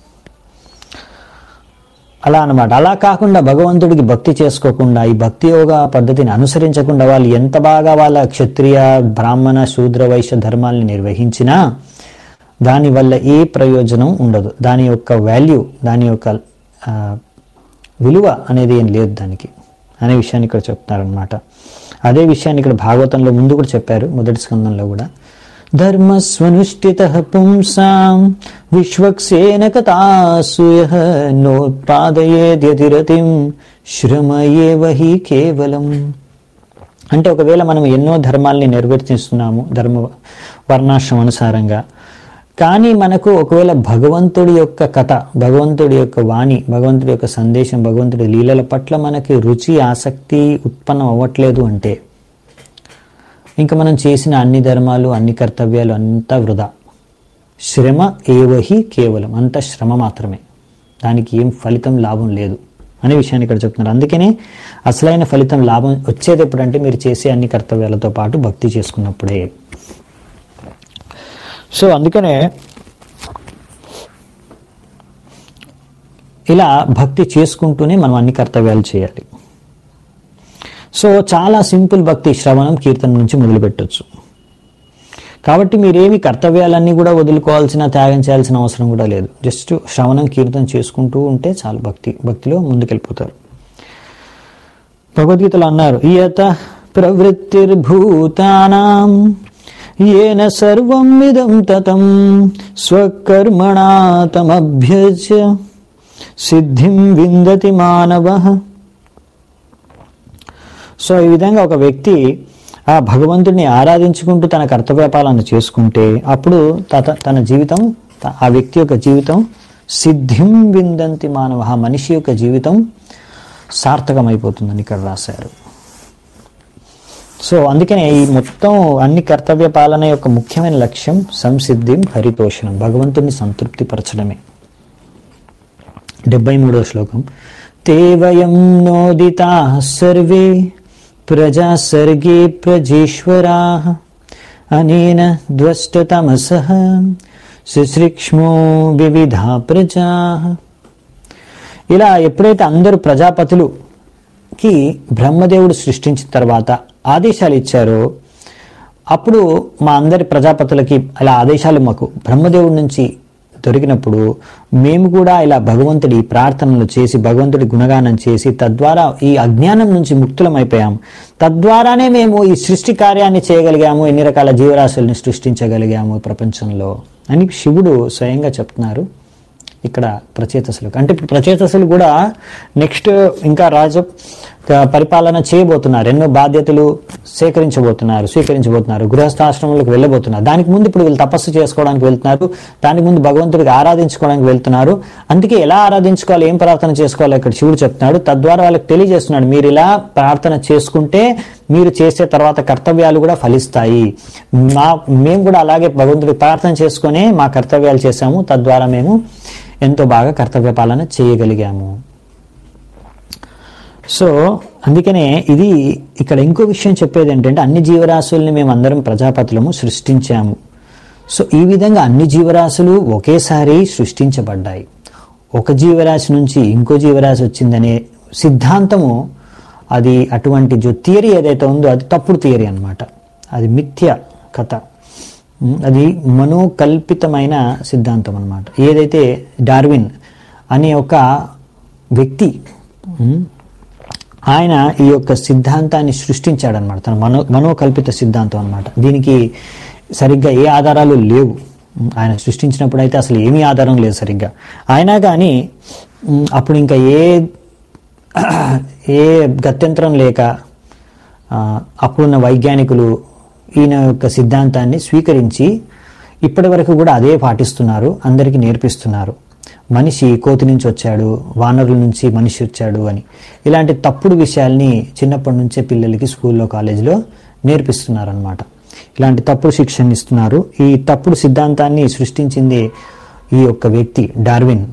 అలా అన్నమాట అలా కాకుండా భగవంతుడికి భక్తి చేసుకోకుండా ఈ భక్తి యోగ పద్ధతిని అనుసరించకుండా వాళ్ళు ఎంత బాగా వాళ్ళ క్షత్రియ బ్రాహ్మణ శూద్ర వైశ్య ధర్మాల్ని నిర్వహించినా దానివల్ల ఏ ప్రయోజనం ఉండదు దాని యొక్క వాల్యూ దాని యొక్క ఆ, విలువ అనేది ఏం లేదు దానికి అనే విషయాన్ని ఇక్కడ చెప్తున్నారనమాట అదే విషయాన్ని ఇక్కడ భాగవతంలో ముందు కూడా చెప్పారు మొదటి స్కందంలో కూడా ధర్మస్వనుష్ఠిత పుంసాం విశ్వక్సేన కథాసూయ నోత్పాదయేద్యతిరతిం శ్రమయేవ హి కేవలం అంటే ఒకవేళ మనం ఎన్నో ధర్మాల్ని నిర్వర్తిస్తున్నాము ధర్మ వర్ణాశ్రమం అనుసారంగా కానీ మనకు ఒకవేళ భగవంతుడి యొక్క కథ భగవంతుడి యొక్క వాణి భగవంతుడి యొక్క సందేశం భగవంతుడి లీలల పట్ల మనకి రుచి ఆసక్తి ఉత్పన్నం అవ్వట్లేదు అంటే ఇంకా మనం చేసిన అన్ని ధర్మాలు అన్ని కర్తవ్యాలు అంతా వృధా శ్రమ ఏవహి కేవలం అంత శ్రమ మాత్రమే దానికి ఏం ఫలితం లాభం లేదు అనే విషయాన్ని ఇక్కడ చెప్తున్నారు అందుకనే అసలైన ఫలితం లాభం వచ్చేది ఎప్పుడంటే మీరు చేసే అన్ని కర్తవ్యాలతో పాటు భక్తి చేసుకున్నప్పుడే సో అందుకనే ఇలా భక్తి చేసుకుంటూనే మనం అన్ని కర్తవ్యాలు చేయాలి సో చాలా సింపుల్ భక్తి శ్రవణం కీర్తన నుంచి మొదలుపెట్టొచ్చు కాబట్టి మీరేమి కర్తవ్యాలన్నీ కూడా వదులుకోవాల్సిన త్యాగం చేయాల్సిన అవసరం కూడా లేదు జస్ట్ శ్రవణం కీర్తన చేసుకుంటూ ఉంటే చాలు భక్తి భక్తిలో ముందుకెళ్ళిపోతారు భగవద్గీతలో అన్నారు ఇయత ప్రవృత్తిర్భూతానాం ఏన సర్వం ఇదం తతం స్వకర్మణా తమభ్యజ సిద్ధిం విందతి మానవ సో ఈ విధంగా ఒక వ్యక్తి ఆ భగవంతుడిని ఆరాధించుకుంటూ తన కర్తవ్యపాలను చేసుకుంటే అప్పుడు తత తన జీవితం త- ఆ వ్యక్తి యొక్క జీవితం సిద్ధిం విందంతి మానవ ఆ మనిషి యొక్క జీవితం సార్థకమైపోతుందని ఇక్కడ రాశారు సో అందుకనే ఈ మొత్తం అన్ని కర్తవ్య పాలన యొక్క ముఖ్యమైన లక్ష్యం సంసిద్ధిం పరితోషణం భగవంతుని సంతృప్తిపరచడమే డెబ్బై మూడో శ్లోకం తే వయం నోదితా సర్వే ప్రజా సర్గే ప్రజేశ్వరా అనేన ద్వష్టతమస శుశ్రిక్ష్మో వివిధా ప్రజా ఇలా ఎప్పుడైతే అందరూ ప్రజాపతులుకి బ్రహ్మదేవుడు సృష్టించిన తర్వాత ఆదేశాలు ఇచ్చారో అప్పుడు మా అందరి ప్రజాపతులకి ఇలా ఆదేశాలు మాకు బ్రహ్మదేవుడి నుంచి దొరికినప్పుడు మేము కూడా ఇలా భగవంతుడి ప్రార్థనలు చేసి భగవంతుడి గుణగానం చేసి తద్వారా ఈ అజ్ఞానం నుంచి ముక్తులమైపోయాం తద్వారానే మేము ఈ సృష్టి కార్యాన్ని చేయగలిగాము ఎన్ని రకాల జీవరాశుల్ని సృష్టించగలిగాము ఈ ప్రపంచంలో అని శివుడు స్వయంగా చెప్తున్నారు ఇక్కడ ప్రచేతసులు అంటే ఇప్పుడు ప్రచేతసులు కూడా నెక్స్ట్ ఇంకా రాజ పరిపాలన చేయబోతున్నారు ఎన్నో బాధ్యతలు సేకరించబోతున్నారు స్వీకరించబోతున్నారు గృహస్థాశ్రమంలోకి వెళ్ళబోతున్నారు దానికి ముందు ఇప్పుడు వీళ్ళు తపస్సు చేసుకోవడానికి వెళ్తున్నారు దానికి ముందు భగవంతుడికి ఆరాధించుకోవడానికి వెళ్తున్నారు అందుకే ఎలా ఆరాధించుకోవాలి ఏం ప్రార్థన చేసుకోవాలి ఇక్కడ శివుడు చెప్తున్నాడు తద్వారా వాళ్ళకి తెలియజేస్తున్నాడు మీరు ఇలా ప్రార్థన చేసుకుంటే మీరు చేసే తర్వాత కర్తవ్యాలు కూడా ఫలిస్తాయి మా మేము కూడా అలాగే భగవంతుడికి ప్రార్థన చేసుకునే మా కర్తవ్యాలు చేశాము తద్వారా మేము ఎంతో బాగా కర్తవ్య పాలన చేయగలిగాము సో అందుకనే ఇది ఇక్కడ ఇంకో విషయం చెప్పేది ఏంటంటే అన్ని జీవరాశుల్ని మేము అందరం ప్రజాపతులము సృష్టించాము సో ఈ విధంగా అన్ని జీవరాశులు ఒకేసారి సృష్టించబడ్డాయి ఒక జీవరాశి నుంచి ఇంకో జీవరాశి వచ్చిందనే సిద్ధాంతము అది అటువంటి జో థియరీ ఏదైతే ఉందో అది తప్పుడు థియరీ అన్నమాట అది మిథ్య కథ ఉమ్, అది మనోకల్పితమైన సిద్ధాంతం అన్నమాట ఏదైతే డార్విన్ అనే ఒక వ్యక్తి ఉమ్, ఆయన ఈ యొక్క సిద్ధాంతాన్ని సృష్టించాడనమాట తన మనో మనోకల్పిత సిద్ధాంతం అన్నమాట దీనికి సరిగ్గా ఏ ఆధారాలు లేవు ఉమ్, ఆయన సృష్టించినప్పుడు అయితే అసలు ఏమీ ఆధారం లేదు సరిగ్గా అయినా కానీ ఉమ్, అప్పుడు ఇంకా ఏ ఏ గత్యంతరం లేక ఆ, అప్పుడున్న వైజ్ఞానికులు ఈయన యొక్క సిద్ధాంతాన్ని స్వీకరించి ఇప్పటి వరకు కూడా అదే పాటిస్తున్నారు అందరికీ నేర్పిస్తున్నారు మనిషి కోతి నుంచి వచ్చాడు వానరుల నుంచి మనిషి వచ్చాడు అని ఇలాంటి తప్పుడు విషయాల్ని చిన్నప్పటి నుంచే పిల్లలకి స్కూల్లో కాలేజీలో నేర్పిస్తున్నారనమాట ఇలాంటి తప్పుడు శిక్షణ ఇస్తున్నారు ఈ తప్పుడు సిద్ధాంతాన్ని సృష్టించింది ఈ యొక్క వ్యక్తి డార్విన్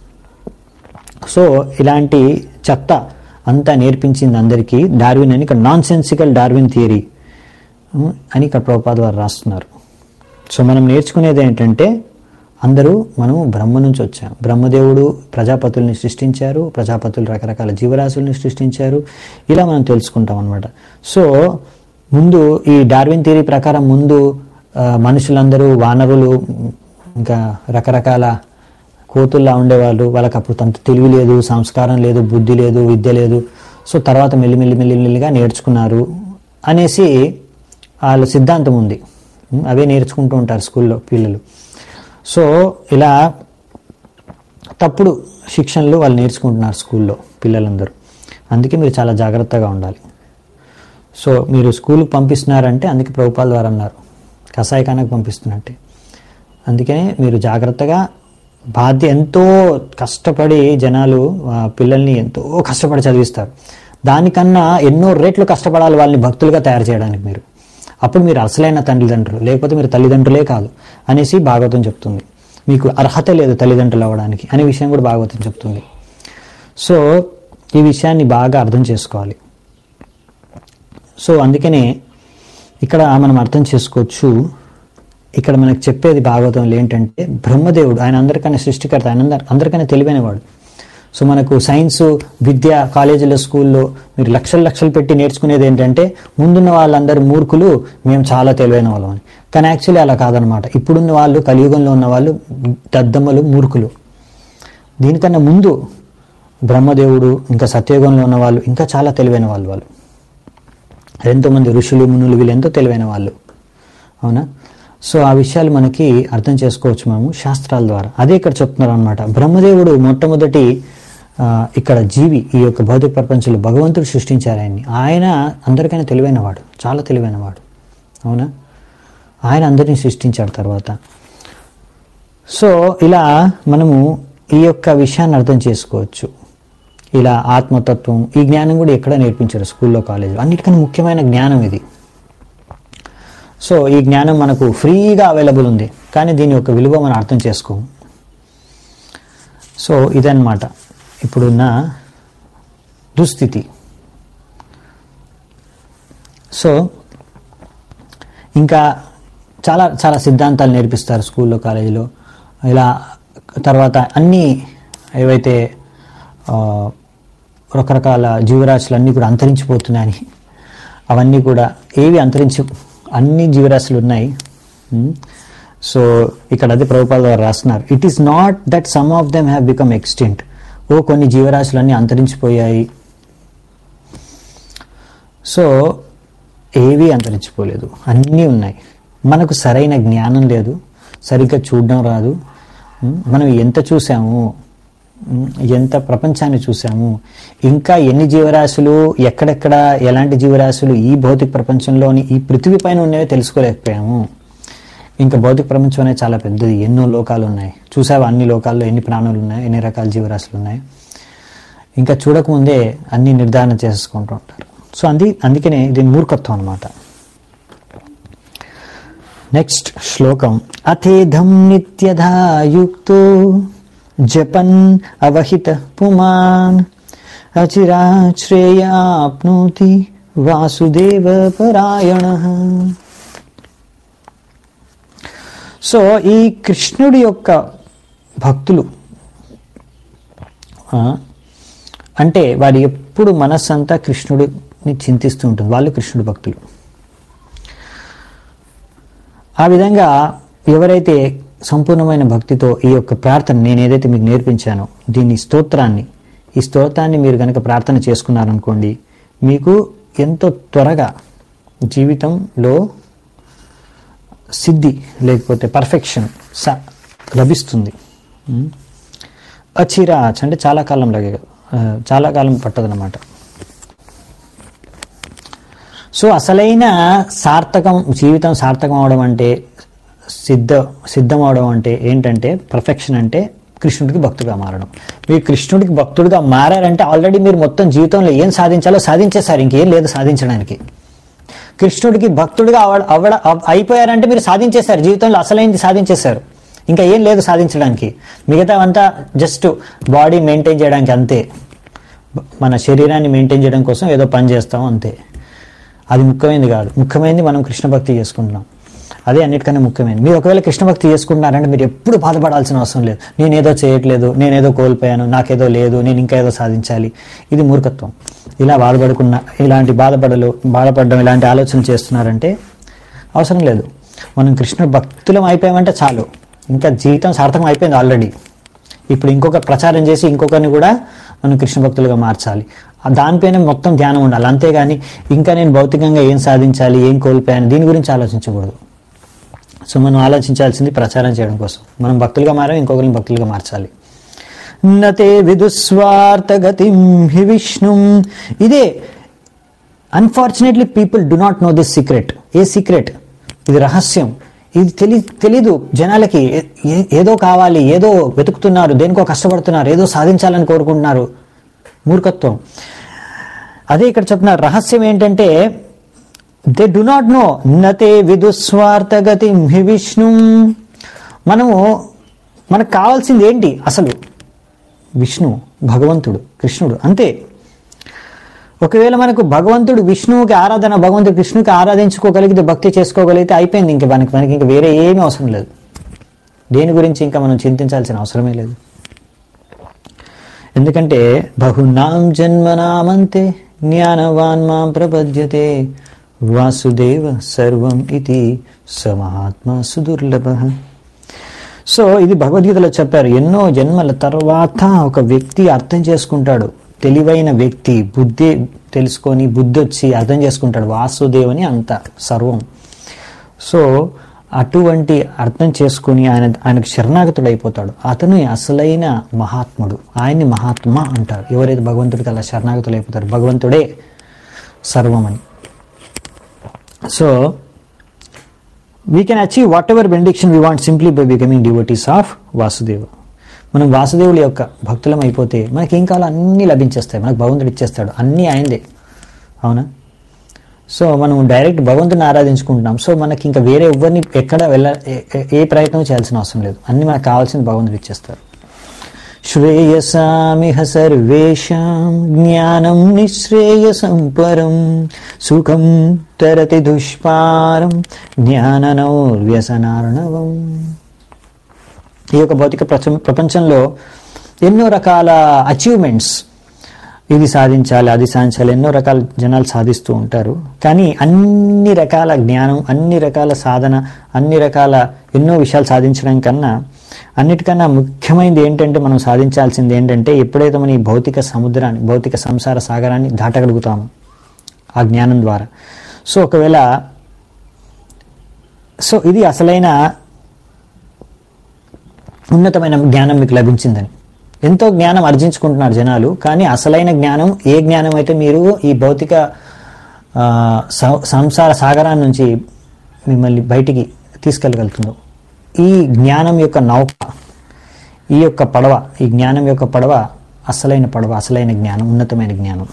సో ఇలాంటి చెత్త అంతా నేర్పించింది అందరికీ డార్విన్ అని ఇక్కడ నాన్ సెన్సికల్ డార్విన్ థియరీ అని ఇక్కడ ప్రభుపాద వారు రాస్తున్నారు సో మనం నేర్చుకునేది ఏంటంటే అందరూ మనము బ్రహ్మ నుంచి వచ్చాం బ్రహ్మదేవుడు ప్రజాపతుల్ని సృష్టించారు ప్రజాపతులు రకరకాల జీవరాశుల్ని సృష్టించారు ఇలా మనం తెలుసుకుంటాం అనమాట సో ముందు ఈ డార్విన్ థియరీ ప్రకారం ముందు ఆ, మనుషులందరూ వానరులు ఇంకా రకరకాల కోతుల్లా ఉండేవాళ్ళు వాళ్ళకి అప్పుడు అంత తెలివి లేదు సంస్కారం లేదు బుద్ధి లేదు విద్య లేదు సో తర్వాత మెల్లిమెల్లి మెల్లిమెల్లిగా నేర్చుకున్నారు అనేసి వాళ్ళ సిద్ధాంతం ఉంది ఉం, అవే నేర్చుకుంటూ ఉంటారు స్కూల్లో పిల్లలు సో ఇలా తప్పుడు శిక్షణలు వాళ్ళు నేర్చుకుంటున్నారు స్కూల్లో పిల్లలందరూ అందుకే మీరు చాలా జాగ్రత్తగా ఉండాలి సో మీరు స్కూల్కి పంపిస్తున్నారంటే అందుకే ప్రభుపాల ద్వారా అన్నారు కషాయఖానకు పంపిస్తున్నట్టే అందుకనే మీరు జాగ్రత్తగా బాధ్య ఎంతో కష్టపడి జనాలు ఆ, పిల్లల్ని ఎంతో కష్టపడి చదివిస్తారు దానికన్నా ఎన్నో రెట్లు కష్టపడాలి వాళ్ళని భక్తులుగా తయారు చేయడానికి మీరు అప్పుడు మీరు అసలైన తల్లిదండ్రులు లేకపోతే మీరు తల్లిదండ్రులే కాదు అనేసి భాగవతం చెప్తుంది మీకు అర్హత లేదు తల్లిదండ్రులు అవ్వడానికి అనే విషయం కూడా భాగవతం చెప్తుంది సో ఈ విషయాన్ని బాగా అర్థం చేసుకోవాలి సో అందుకనే ఇక్కడ మనం అర్థం చేసుకోవచ్చు ఇక్కడ మనకు చెప్పేది భాగవతంలో ఏంటంటే బ్రహ్మదేవుడు ఆయన అందరికన్నా సృష్టికర్త ఆయన అందరి అందరికన్నా తెలివైనవాడు సో మనకు సైన్స్ విద్య కాలేజీలో స్కూల్లో మీరు లక్షలు లక్షలు పెట్టి నేర్చుకునేది ఏంటంటే ముందున్న వాళ్ళందరూ మూర్ఖులు మేము చాలా తెలివైన వాళ్ళం అని కానీ యాక్చువల్లీ అలా కాదనమాట ఇప్పుడున్న వాళ్ళు కలియుగంలో ఉన్న వాళ్ళు దద్దమ్మలు మూర్ఖులు దీనికన్నా ముందు బ్రహ్మదేవుడు ఇంకా సత్యయుగంలో ఉన్న వాళ్ళు ఇంకా చాలా తెలివైన వాళ్ళు వాళ్ళు ఎంతోమంది ఋషులు మునులు వీళ్ళు ఎంతో తెలివైన వాళ్ళు అవునా సో ఆ విషయాలు మనకి అర్థం చేసుకోవచ్చు మనము శాస్త్రాల ద్వారా అదే ఇక్కడ చెప్తున్నారు అనమాట బ్రహ్మదేవుడు మొట్టమొదటి ఆ, ఇక్కడ జీవి ఈ యొక్క భౌతిక ప్రపంచంలో భగవంతుడు సృష్టించారు ఆయన్ని ఆయన అందరికైనా తెలివైనవాడు చాలా తెలివైనవాడు అవునా ఆయన అందరినీ సృష్టించాడు తర్వాత సో ఇలా మనము ఈ యొక్క విషయాన్ని అర్థం చేసుకోవచ్చు ఇలా ఆత్మతత్వం ఈ జ్ఞానం కూడా ఎక్కడ నేర్పించారు స్కూల్లో కాలేజీలో అన్నిటికన్నా ముఖ్యమైన జ్ఞానం ఇది సో ఈ జ్ఞానం మనకు ఫ్రీగా అవైలబుల్ ఉంది కానీ దీని యొక్క విలువ మనం అర్థం చేసుకోము సో ఇదన్నమాట ఇప్పుడున్న దుస్థితి సో ఇంకా చాలా చాలా సిద్ధాంతాలు నేర్పిస్తారు స్కూల్లో కాలేజీలో ఇలా తర్వాత అన్నీ ఏవైతే ఆ, రకరకాల జీవరాశులు అన్నీ కూడా అంతరించిపోతున్నాయని అవన్నీ కూడా ఏవి అంతరించి అన్ని జీవరాశులు ఉన్నాయి ఉమ్. సో ఇక్కడ అదే ప్రభుపాల ద్వారా రాస్తున్నారు it is not that some of them have become extinct ఓ కొన్ని జీవరాశులు అన్నీ అంతరించిపోయాయి సో ఏవి అంతరించిపోలేదు అన్నీ ఉన్నాయి మనకు సరైన జ్ఞానం లేదు సరిగ్గా చూడడం రాదు ఉమ్, మనం ఎంత చూసాము ఉమ్, ఎంత ప్రపంచాన్ని చూసాము ఇంకా ఎన్ని జీవరాశులు ఎక్కడెక్కడ ఎలాంటి జీవరాశులు ఈ భౌతిక ప్రపంచంలోని ఈ పృథివీ పైన ఉన్నవే తెలుసుకోలేకపోయాము ఇంకా భౌతిక ప్రపంచం అనేది చాలా పెద్దది ఎన్నో లోకాలు ఉన్నాయి చూసావా అన్ని లోకాల్లో ఎన్ని ప్రాణులు ఉన్నాయి ఎన్ని రకాల జీవరాశులు ఉన్నాయి ఇంకా చూడకముందే అన్ని నిర్ధారణ చేసుకుంటూ ఉంటారు సో అంది అందుకనే ఇది మూర్ఖత్వం అన్నమాట నెక్స్ట్ శ్లోకం అథేధం నిత్యధాయుక్తో జపన్ అవహిత పుమాన్ అచిరాశ్రేయాప్నోతి వాసుదేవ పరాయణ సో ఈ కృష్ణుడి యొక్క భక్తులు ఆ, అంటే వారి ఎప్పుడు మనస్సంతా కృష్ణుడిని చింతిస్తూ ఉంటుంది వాళ్ళు కృష్ణుడి భక్తులు ఆ విధంగా ఎవరైతే సంపూర్ణమైన భక్తితో ఈ యొక్క ప్రార్థన నేను ఏదైతే మీకు నేర్పించానో దీని స్తోత్రాన్ని ఈ స్తోత్రాన్ని మీరు కనుక ప్రార్థన చేసుకున్నారనుకోండి మీకు ఎంతో త్వరగా జీవితంలో సిద్ధి లేకపోతే పర్ఫెక్షన్ స లభిస్తుంది ఉమ్. అచిరాచ్ అంటే చాలా కాలం లాగే ఆ, చాలా కాలం పట్టదనమాట సో అసలైన సార్థకం జీవితం సార్థకం అవడం అంటే సిద్ధ సిద్ధం అవడం అంటే ఏంటంటే పర్ఫెక్షన్ అంటే కృష్ణుడికి భక్తుడిగా మారడం మీరు కృష్ణుడికి భక్తుడిగా మారారంటే ఆల్రెడీ మీరు మొత్తం జీవితంలో ఏం సాధించాలో సాధించేశారు ఇంకేం లేదు సాధించడానికి కృష్ణుడికి భక్తుడిగా అవడ అవడ అవ్- అయిపోయారంటే మీరు సాధించేశారు జీవితంలో అసలైంది సాధించేశారు ఇంకా ఏం లేదు సాధించడానికి మిగతా అంతా జస్ట్ బాడీ మెయింటైన్ చేయడానికి అంతే మన శరీరాన్ని మెయింటైన్ చేయడం కోసం ఏదో పని చేస్తాం అంతే అది ముఖ్యమైనది కాదు ముఖ్యమైనది మనం కృష్ణ భక్తి చేసుకుంటున్నాం అదే అన్నిటికన్నా ముఖ్యమైనది మీరు ఒకవేళ కృష్ణ భక్తి చేసుకుంటున్నారంటే మీరు ఎప్పుడు బాధపడాల్సిన అవసరం లేదు నేనేదో చేయట్లేదు నేనేదో కోల్పోయాను నాకేదో లేదు నేను ఇంకా ఏదో సాధించాలి ఇది మూర్ఖత్వం ఇలా బాధపడుకున్న ఇలాంటి బాధపడలు బాధపడడం ఇలాంటి ఆలోచనలు చేస్తున్నారంటే అవసరం లేదు మనం కృష్ణ భక్తులం అయిపోయామంటే చాలు ఇంకా జీవితం సార్థకం అయిపోయింది ఆల్రెడీ ఇప్పుడు ఇంకొక ప్రచారం చేసి ఇంకొకరిని కూడా మనం కృష్ణ భక్తులుగా మార్చాలి ఆ దానిపైన మొత్తం ధ్యానం ఉండాలి అంతేగాని ఇంకా నేను భౌతికంగా ఏం సాధించాలి ఏం కోల్పోయాను దీని గురించి ఆలోచించకూడదు సో మనం ఆలోచించాల్సింది ప్రచారం చేయడం కోసం మనం భక్తులుగా మారాం ఇంకొకరిని భక్తులుగా మార్చాలి నతే విదుస్వార్థగతిం హి విష్ణు ఇదే unfortunately people do not know this secret a secret ఇది రహస్యం ఇది తెలి తెలీదు జనాలకి ఏ- ఏ- ఏదో కావాలి ఏదో వెతుకుతున్నారు దేనికో కష్టపడుతున్నారు ఏదో సాధించాలని కోరుకుంటున్నారు మూర్ఖత్వం అదే ఇక్కడ చెప్తున్నారు రహస్యం ఏంటంటే దే డు నాట్ నో నతే విదుస్వార్థగతి హి విష్ణు మనము మనకు కావాల్సింది ఏంటి అసలు విష్ణు భగవంతుడు కృష్ణుడు అంతే ఒకవేళ మనకు భగవంతుడు విష్ణువుకి ఆరాధన భగవంతుడు కృష్ణుకి ఆరాధించుకోగలిగితే భక్తి చేసుకోగలిగితే అయిపోయింది ఇంక మనకి మనకి ఇంకా వేరే ఏమీ అవసరం లేదు దేని గురించి ఇంకా మనం చింతించాల్సిన అవసరమే లేదు ఎందుకంటే బహునాం జన్మనామంతే జ్ఞానవాన్ మాం ప్రపద్యతే వాసుదేవ సర్వం ఇది స మహాత్మా సుదుర్లభ సో ఇది భగవద్గీతలో చెప్పారు ఎన్నో జన్మల తర్వాత ఒక వ్యక్తి అర్థం చేసుకుంటాడు తెలివైన వ్యక్తి బుద్ధి తెలుసుకొని బుద్ధి వచ్చి అర్థం చేసుకుంటాడు వాసుదేవని అంత సర్వం సో అటువంటి అర్థం చేసుకుని ఆయన ఆయనకు శరణాగతుడు అయిపోతాడు అతను అసలైన మహాత్ముడు ఆయన్ని మహాత్మ అంటారు ఎవరైతే భగవంతుడికి అలా శరణాగతులు అయిపోతారు భగవంతుడే సర్వమని so we can achieve whatever benediction we want simply by becoming devotees of Vasudev మనం వాసుదేవుడి యొక్క భక్తులం అయిపోతే మనకి ఏం కావాలో అన్నీ లభించేస్తాయి మనకు భగవంతుడు ఇచ్చేస్తాడు అన్నీ ఆయనదే అవునా సో మనం డైరెక్ట్ భగవంతుని ఆరాధించుకుంటున్నాం సో మనకి ఇంకా వేరే ఎవరిని ఎక్కడ వెళ్ళ ఏ- ఏ- ఏ ప్రయత్నం చేయాల్సిన అవసరం లేదు అన్ని మనకు కావాల్సింది భగవంతుడు ఇచ్చేస్తారు శ్రేయసామిహ సర్వేషాం జ్ఞానం నిశ్రేయసం పరం సుఖం తరతి దుష్పారం జ్ఞాననౌర్వ్యసనార్ణవం ఈ యొక్క భౌతిక ప్రపంచ- ప్రపంచంలో ఎన్నో రకాల అచీవ్మెంట్స్ ఇది సాధించాలి అది సాధించాలి ఎన్నో రకాల జనాలు సాధిస్తూ ఉంటారు కానీ అన్ని రకాల జ్ఞానం అన్ని రకాల సాధన అన్ని రకాల ఎన్నో విషయాలు సాధించడం కన్నా అన్నిటికన్నా ముఖ్యమైనది ఏంటంటే మనం సాధించాల్సింది ఏంటంటే ఎప్పుడైతే మనం ఈ భౌతిక సముద్రాన్ని భౌతిక సంసార సాగరాన్ని దాటగలుగుతామో ఆ జ్ఞానం ద్వారా సో ఒకవేళ సో ఇది అసలైన ఉన్నతమైన జ్ఞానం మీకు లభించిందని ఎంతో జ్ఞానం ఆర్జించుకుంటున్నారు జనాలు కానీ అసలైన జ్ఞానం ఏ జ్ఞానం అయితే మీరు ఈ భౌతిక ఆ, సం- సంసార సాగరాన్ని నుంచి మిమ్మల్ని బయటికి తీసుకెళ్ళగలుగుతుందో ఈ జ్ఞానం యొక్క నౌక ఈ యొక్క పడవ ఈ జ్ఞానం యొక్క పడవ అసలైన పడవ అసలైన జ్ఞానం ఉన్నతమైన జ్ఞానం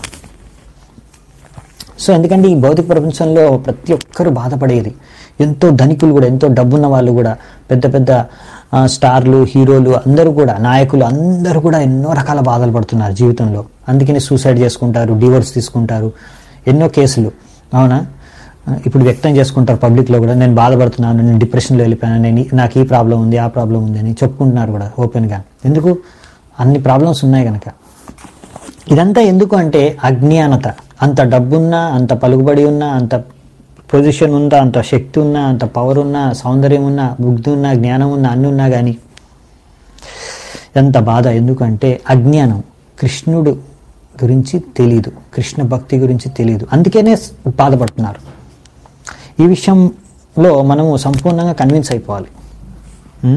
సో ఎందుకంటే ఈ భౌతిక ప్రపంచంలో ప్రతి ఒక్కరూ బాధపడేది ఎంతో ధనికులు కూడా ఎంతో డబ్బున్న వాళ్ళు కూడా పెద్ద పెద్ద ఆ, స్టార్లు హీరోలు అందరూ కూడా నాయకులు అందరూ కూడా ఎన్నో రకాల బాధలు పడుతున్నారు జీవితంలో అందుకని సూసైడ్ చేసుకుంటారు డివోర్స్ తీసుకుంటారు ఎన్నో కేసులు అవునా ఆ, ఇప్పుడు వ్యక్తం చేసుకుంటారు పబ్లిక్లో కూడా నేను బాధపడుతున్నాను నేను డిప్రెషన్లో వెళ్ళిపోయాను నేను ఈ- నాకు ఈ ప్రాబ్లం ఉంది ఆ ప్రాబ్లం ఉంది అని చెప్పుకుంటున్నారు కూడా ఓపెన్గా ఎందుకు అన్ని ప్రాబ్లమ్స్ ఉన్నాయి కనుక ఇదంతా ఎందుకు అంటే అజ్ఞానత అంత డబ్బున్నా అంత పలుకుబడి ఉన్నా అంత పొజిషన్ ఉందా అంత శక్తి ఉన్నా అంత పవర్ ఉన్నా సౌందర్యం ఉన్నా బుద్ధి ఉన్నా జ్ఞానం ఉన్నా అన్ని ఉన్నా కానీ ఎంత బాధ ఎందుకంటే అజ్ఞానం కృష్ణుడు గురించి తెలీదు కృష్ణ భక్తి గురించి తెలీదు అందుకనే బాధపడుతున్నారు ఈ విషయంలో మనము సంపూర్ణంగా కన్విన్స్ అయిపోవాలి ఉం?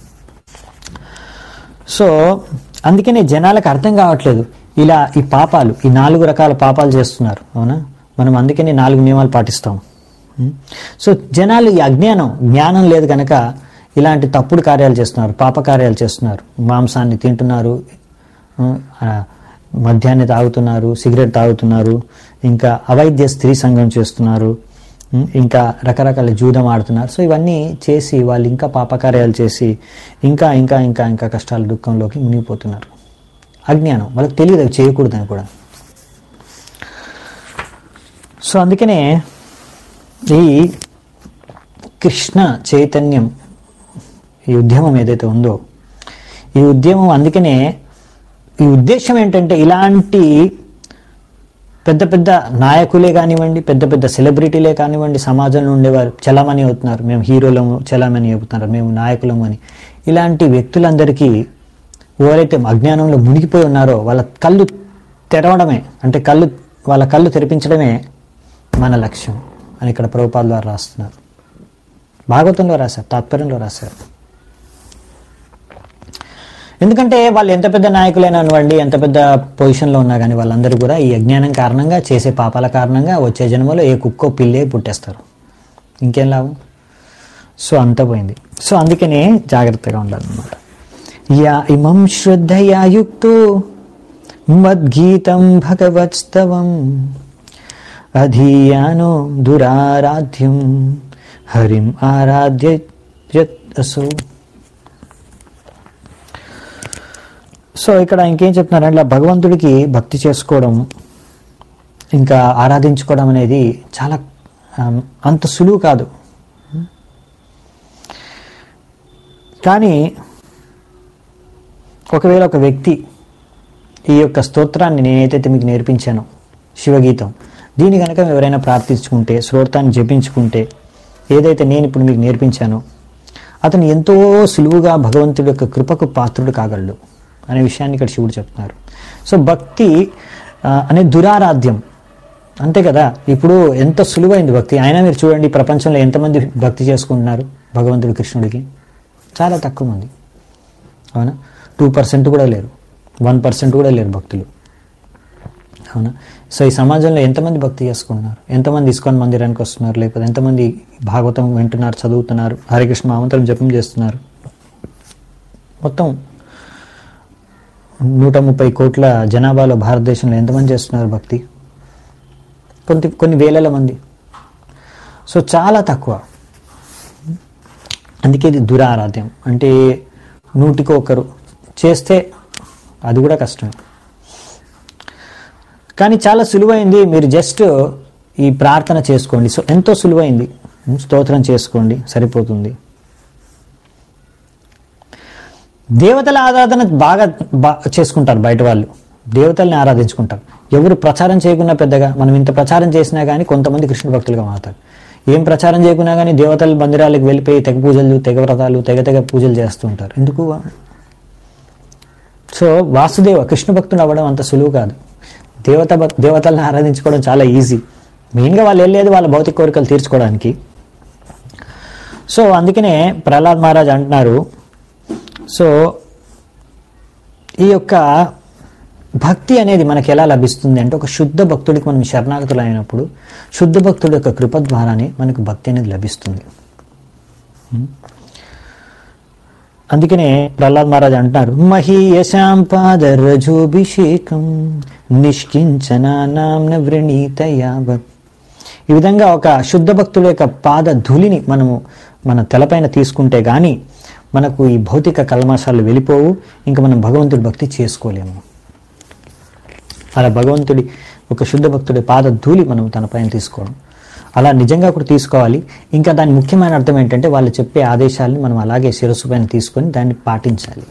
సో అందుకనే జనాలకు అర్థం కావట్లేదు ఇలా ఈ పాపాలు ఈ నాలుగు రకాల పాపాలు చేస్తున్నారు అవునా మనం అందుకనే నాలుగు నియమాలు పాటిస్తాం ఉం? సో జనాలు ఈ అజ్ఞానం జ్ఞానం లేదు కనుక ఇలాంటి తప్పుడు కార్యాలు చేస్తున్నారు పాప కార్యాలు చేస్తున్నారు మాంసాన్ని తింటున్నారు ఉం, ఆ, మద్యాన్ని తాగుతున్నారు సిగరెట్ తాగుతున్నారు ఇంకా అవైద్య స్త్రీ సంఘం చేస్తున్నారు ఉం, ఇంకా రకరకాల జూదం ఆడుతున్నారు సో ఇవన్నీ చేసి వాళ్ళు ఇంకా పాపకార్యాలు చేసి ఇంకా ఇంకా ఇంకా ఇంకా కష్టాల దుఃఖంలోకి మునిగిపోతున్నారు అజ్ఞానం వాళ్ళకి తెలియదు అవి చేయకూడదని కూడా సో అందుకనే ఈ కృష్ణ చైతన్యం ఈ ఉద్యమం ఏదైతే ఉందో ఈ ఉద్యమం అందుకనే ఈ ఉద్దేశం ఏంటంటే ఇలాంటి పెద్ద పెద్ద నాయకులే కానివ్వండి పెద్ద పెద్ద సెలబ్రిటీలే కానివ్వండి సమాజంలో ఉండేవారు చలామణి అవుతున్నారు మేము హీరోలము చలామణి అవుతున్నారు మేము నాయకులము అని ఇలాంటి వ్యక్తులందరికీ ఎవరైతే అజ్ఞానంలో మునిగిపోయి ఉన్నారో వాళ్ళ కళ్ళు తెరవడమే అంటే కళ్ళు వాళ్ళ కళ్ళు తెరిపించడమే మన లక్ష్యం అని ఇక్కడ ప్రభుపాల ద్వారా రాస్తున్నారు భాగవతంలో రాశారు తాత్పర్యంలో రాశారు ఎందుకంటే వాళ్ళు ఎంత పెద్ద నాయకులైనా అనివ్వండి ఎంత పెద్ద పొజిషన్లో ఉన్నా కానీ వాళ్ళందరూ కూడా ఈ అజ్ఞానం కారణంగా చేసే పాపాల కారణంగా వచ్చే జన్మలో ఏ కుక్కో పిల్లే పుట్టేస్తారు ఇంకేం లాభం సో అంత పోయింది సో అందుకనే జాగ్రత్తగా ఉండాలన్నమాట యా ఇమం శ్రద్ధయా యుక్తో మద్గీతం భగవత్స్తవం అధీయానో దురారాధ్యం హరిం ఆరాధ్య అసౌ సో ఇక్కడ ఇంకేం చెప్తున్నారంటే ఇలా భగవంతుడికి భక్తి చేసుకోవడం ఇంకా ఆరాధించుకోవడం అనేది చాలా ఆమ్, అంత సులువు కాదు కానీ ఒకవేళ ఒక వ్యక్తి ఈ యొక్క స్తోత్రాన్ని నేనైతే మీకు నేర్పించానో శివగీతం దీని కనుక ఎవరైనా ప్రార్థించుకుంటే శ్రోతాన్ని జపించుకుంటే ఏదైతే నేను ఇప్పుడు మీకు నేర్పించానో అతను ఎంతో సులువుగా భగవంతుడి యొక్క కృపకు పాత్రుడు కాగలడు అనే విషయాన్ని ఇక్కడ శివుడు చెప్తున్నారు సో భక్తి ఆ, అనే దురారాధ్యం అంతే కదా ఇప్పుడు ఎంత సులువైంది భక్తి అయినా మీరు చూడండి ఈ ప్రపంచంలో ఎంతమంది భక్తి చేసుకుంటున్నారు భగవంతుడి కృష్ణుడికి చాలా తక్కువ మంది అవునా టూ పర్సెంట్ కూడా లేరు వన్ పర్సెంట్ కూడా లేరు భక్తులు అవునా సో ఈ సమాజంలో ఎంతమంది భక్తి చేసుకుంటున్నారు ఎంతమంది ఇస్కాన్ మందిరానికి వస్తున్నారు లేకపోతే ఎంతమంది భాగవతం వింటున్నారు చదువుతున్నారు హరికృష్ణ మామంతరం జపం చేస్తున్నారు మొత్తం నూట ముప్పై కోట్ల జనాభాలో భారతదేశంలో ఎంతమంది చేస్తున్నారు భక్తి కొన్ని కొన్ని వేల మంది సో చాలా తక్కువ అందుకే ఇది దురారాధ్యం అంటే నూటికి ఒకరు చేస్తే అది కూడా కష్టం కానీ చాలా సులువైంది మీరు జస్ట్ ఈ ప్రార్థన చేసుకోండి సో ఎంతో సులువైంది స్తోత్రం చేసుకోండి సరిపోతుంది దేవతల ఆరాధన బాగా బా- చేసుకుంటారు బయట వాళ్ళు దేవతల్ని ఆరాధించుకుంటారు ఎవరు ప్రచారం చేయకున్నా పెద్దగా మనం ఇంత ప్రచారం చేసినా కానీ కొంతమంది కృష్ణ భక్తులుగా మారుతారు ఏం ప్రచారం చేయకున్నా కానీ దేవతల మందిరాలకు వెళ్ళిపోయి తెగ పూజలు తెగ వ్రతాలు తెగ తెగ పూజలు చేస్తూ ఉంటారు ఎందుకు సో వాసుదేవ కృష్ణ భక్తుడు అవ్వడం అంత సులువు కాదు దేవత భక్- దేవతలను ఆరాధించుకోవడం చాలా ఈజీ మెయిన్గా వాళ్ళు వెళ్ళేది వాళ్ళ భౌతిక కోరికలు తీర్చుకోవడానికి సో అందుకనే ప్రహ్లాద్ మహారాజ్ అంటున్నారు సో ఈ యొక్క భక్తి అనేది మనకి ఎలా లభిస్తుంది అంటే ఒక శుద్ధ భక్తుడికి మనం శరణాగతులు అయినప్పుడు శుద్ధ భక్తుడి యొక్క కృప ద్వారానే మనకు భక్తి అనేది లభిస్తుంది ఉం? అందుకనే ప్రహ్లాద్ మహారాజ్ అంటున్నారు మహీయశాం పాదరజోభిషేకం నిష్కించనాం వృణీత యావత్ ఈ విధంగా ఒక శుద్ధ భక్తుల యొక్క పాద ధూళిని మనము మన తలపైన తీసుకుంటే గాని మనకు ఈ భౌతిక కల్మాషాలు వెళ్ళిపోవు ఇంకా మనం భగవంతుడి భక్తి చేసుకోలేము అలా భగవంతుడి ఒక శుద్ధ భక్తుడి పాద ధూళి మనం తన పైన తీసుకోవడం అలా నిజంగా కూడా తీసుకోవాలి ఇంకా దాని ముఖ్యమైన అర్థం ఏంటంటే వాళ్ళు చెప్పే ఆదేశాలను మనం అలాగే శిరస్సు పైన తీసుకొని దాన్ని పాటించాలి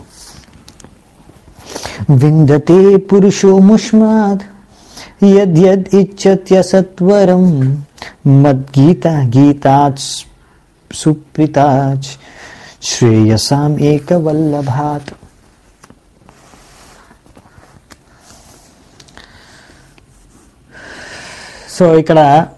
విందతే పురుషో ముష్మాద్ యద్యద్ ఇచ్చత్య సత్వరం మద్గీత గీతాచ్ సుప్రీతాచ్ శ్రేయసాం ఏకవల్లభాత్ సో ఇక్కడ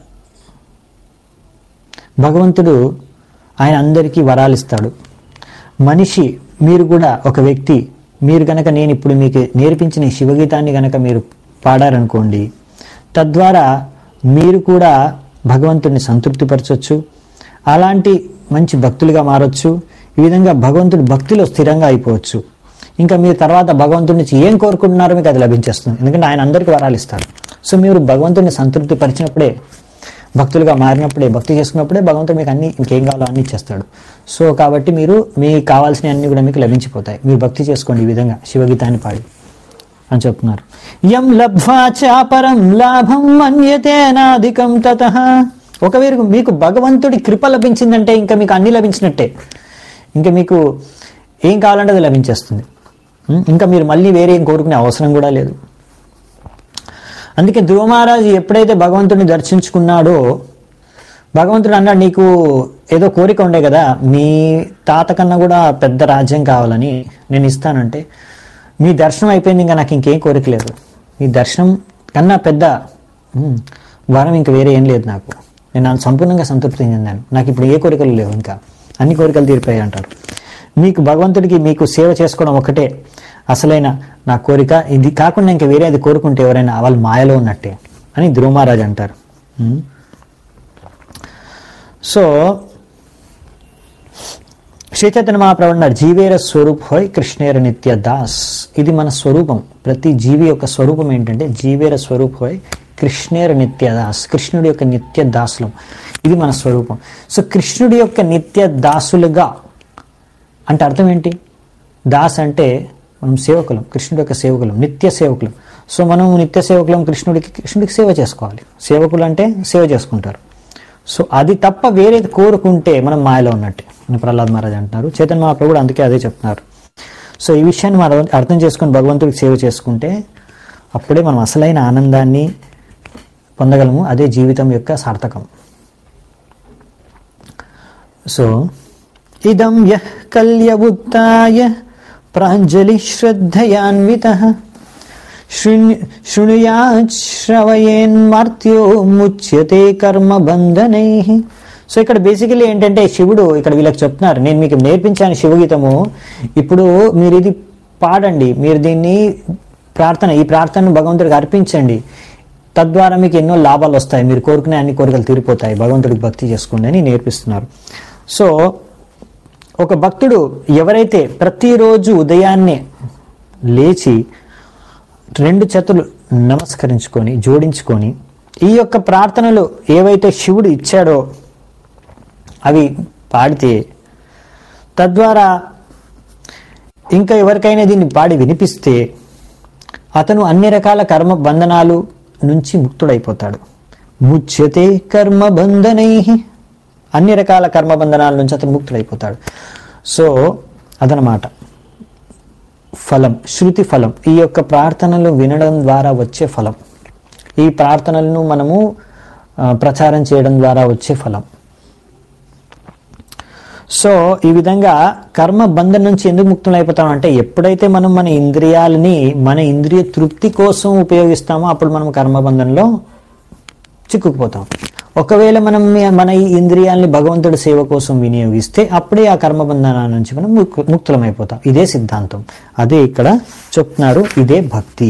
భగవంతుడు ఆయన అందరికీ వరాలు ఇస్తాడు మనిషి మీరు కూడా ఒక వ్యక్తి మీరు గనక నేను ఇప్పుడు మీకు నేర్పించిన ఈ శివగీతాన్ని గనక మీరు పాడారనుకోండి తద్వారా మీరు కూడా భగవంతుడిని సంతృప్తిపరచవచ్చు అలాంటి మంచి భక్తులుగా మారొచ్చు ఈ విధంగా భగవంతుడి భక్తిలో స్థిరంగా అయిపోవచ్చు ఇంకా మీరు తర్వాత భగవంతుడి నుంచి ఏం కోరుకుంటున్నారో మీకు అది లభించేస్తుంది ఎందుకంటే ఆయన అందరికీ వరాలు ఇస్తారు సో మీరు భగవంతుడిని సంతృప్తి పరిచినప్పుడే భక్తులుగా మారినప్పుడే భక్తి చేసుకున్నప్పుడే భగవంతుడు మీకు అన్ని ఇంకేం కావాలో అన్ని ఇచ్చేస్తాడు సో కాబట్టి మీరు మీకు కావాల్సిన అన్ని కూడా మీకు లభించిపోతాయి మీరు భక్తి చేసుకోండి ఈ విధంగా శివగీతాన్ని పాడి అని చెప్తున్నారు యం లబ్ధ్వా చాపరం లాభం మన్యతే అనాధికం తత ఒకవేళ మీకు భగవంతుడి కృప లభించిందంటే ఇంకా మీకు అన్ని లభించినట్టే ఇంకా మీకు ఏం కావాలంటే అది లభించేస్తుంది ఉం? ఇంకా మీరు మళ్ళీ వేరే ఏం కోరుకునే అవసరం కూడా లేదు అందుకే ధ్రువ మహారాజు ఎప్పుడైతే భగవంతుడిని దర్శించుకున్నాడో భగవంతుడు అన్నాడు నీకు ఏదో కోరిక ఉండే కదా మీ తాత కన్నా కూడా పెద్ద రాజ్యం కావాలని నేను ఇస్తానంటే మీ దర్శనం అయిపోయింది ఇంకా నాకు ఇంకేం కోరిక లేదు మీ దర్శనం కన్నా పెద్ద ఉమ్, వరం ఇంకా వేరే ఏం లేదు నాకు నేను నాకు సంపూర్ణంగా సంతృప్తి చెందాను నాకు ఇప్పుడు ఏ కోరికలు లేవు ఇంకా అన్ని కోరికలు తీరిపోయాయి అంటారు మీకు భగవంతుడికి మీకు సేవ చేసుకోవడం ఒకటే అసలైన నా కోరిక ఇది కాకుండా ఇంకా వేరే అది కోరుకుంటే ఎవరైనా వాళ్ళు మాయలో ఉన్నట్టే అని ధ్రువమహారాజ్ అంటారు ఉమ్. సో శ్రీచైతన్య మహాప్రభు అన్నారు జీవేర స్వరూప్ హోయ్ కృష్ణేర నిత్య దాస్ ఇది మన స్వరూపం ప్రతి జీవి యొక్క స్వరూపం ఏంటంటే జీవేర స్వరూప్ హోయ్ కృష్ణేర నిత్య దాస్ కృష్ణుడి యొక్క నిత్య దాసులం ఇది మన స్వరూపం సో కృష్ణుడి యొక్క నిత్య దాసులుగా అంటే అర్థం ఏంటి దాస్ అంటే మనం సేవకులం కృష్ణుడి యొక్క సేవకులం నిత్య సేవకులం సో మనం నిత్య సేవకులం కృష్ణుడికి కృష్ణుడికి సేవ చేసుకోవాలి సేవకులు అంటే సేవ చేసుకుంటారు సో అది తప్ప వేరేది కోరుకుంటే మనం మాయలో ఉన్నట్టే అని ప్రహ్లాద్ మహారాజ్ అంటున్నారు చైతన్య మహాప్రభు కూడా అందుకే అదే చెప్తున్నారు సో ఈ విషయాన్ని మనం అర్థం చేసుకొని భగవంతుడికి సేవ చేసుకుంటే అప్పుడే మనం అసలైన ఆనందాన్ని పొందగలము అదే జీవితం యొక్క సార్థకం సో ఇదం యః కల్యవుత్తాయ ప్రాంజలి శ్రద్ధయాన్విత శృణుయాత్ శ్రవయేన్మార్త్యో ముచ్యతే కర్మ బంధనై సో ఇక్కడ బేసికలీ ఏంటంటే శివుడు ఇక్కడ వీళ్ళకి చెప్తున్నారు నేను మీకు నేర్పించాను శివగీతము ఇప్పుడు మీరు ఇది పాడండి మీరు దీన్ని ప్రార్థన ఈ ప్రార్థనను భగవంతుడికి అర్పించండి తద్వారా మీకు ఎన్నో లాభాలు వస్తాయి మీరు కోరుకునే అన్ని కోరికలు తీరిపోతాయి భగవంతుడికి భక్తి చేసుకోండి అని నేర్పిస్తున్నారు సో ఒక భక్తుడు ఎవరైతే ప్రతిరోజు ఉదయాన్నే లేచి రెండు చేతులు నమస్కరించుకొని జోడించుకొని ఈ యొక్క ప్రార్థనలు ఏవైతే శివుడు ఇచ్చాడో అవి పాడితే తద్వారా ఇంకా ఎవరికైనా దీన్ని పాడి వినిపిస్తే అతను అన్ని రకాల కర్మ బంధనాలు నుంచి ముక్తుడైపోతాడు ముచ్యతే కర్మ బంధనై అన్ని రకాల కర్మ బంధనాల నుంచి అతను ముక్తుడైపోతాడు సో అదనమాట ఫలం శృతి ఫలం ఈ యొక్క ప్రార్థనలు వినడం ద్వారా వచ్చే ఫలం ఈ ప్రార్థనలను మనము ఆ, ప్రచారం చేయడం ద్వారా వచ్చే ఫలం సో ఈ విధంగా కర్మ బంధం నుంచి ఎందుకు ముక్తులైపోతాం అంటే ఎప్పుడైతే మనం మన ఇంద్రియాలని మన ఇంద్రియ తృప్తి కోసం ఉపయోగిస్తామో అప్పుడు మనం కర్మబంధంలో చిక్కుకుపోతాం ఒకవేళ మనం మీ- మన ఈ ఇంద్రియాల్ని భగవంతుడి సేవ కోసం వినియోగిస్తే అప్పుడే ఆ కర్మబంధనాల నుంచి మనం ముక్కు- ముక్తులమైపోతాం ఇదే సిద్ధాంతం అదే ఇక్కడ చెప్తున్నారు ఇదే భక్తి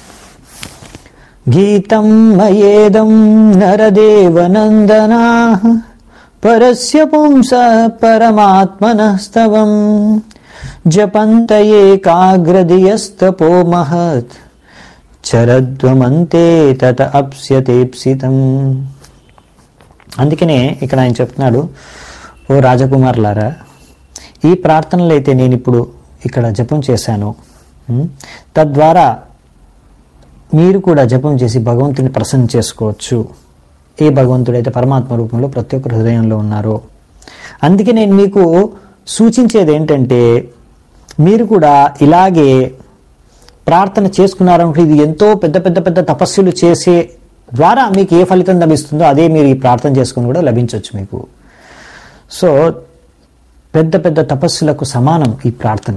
గీతం మయేదం నరదేవనందనా పరస్య పుంస పరమాత్మనస్తవం జపంత ఏకాగ్రదియస్తపో మహత్ చరద్వమంతే తత అప్స్యతేప్సితం అందుకనే ఇక్కడ ఆయన చెప్తున్నాడు ఓ రాజకుమారులారా ఈ ప్రార్థనలు అయితే నేను ఇప్పుడు ఇక్కడ జపం చేశాను ఉం? తద్వారా మీరు కూడా జపం చేసి భగవంతుని ప్రసన్న చేసుకోవచ్చు ఏ భగవంతుడైతే పరమాత్మ రూపంలో ప్రతి ఒక్క హృదయంలో ఉన్నారో అందుకే నేను మీకు సూచించేది ఏంటంటే మీరు కూడా ఇలాగే ప్రార్థన చేసుకున్నారనుకో ఇది ఎంతో పెద్ద పెద్ద పెద్ద తపస్సులు చేసే ద్వారా మీకు ఏ ఫలితం లభిస్తుందో అదే మీరు ఈ ప్రార్థన చేసుకుని కూడా లభించవచ్చు మీకు సో పెద్ద పెద్ద తపస్సులకు సమానం ఈ ప్రార్థన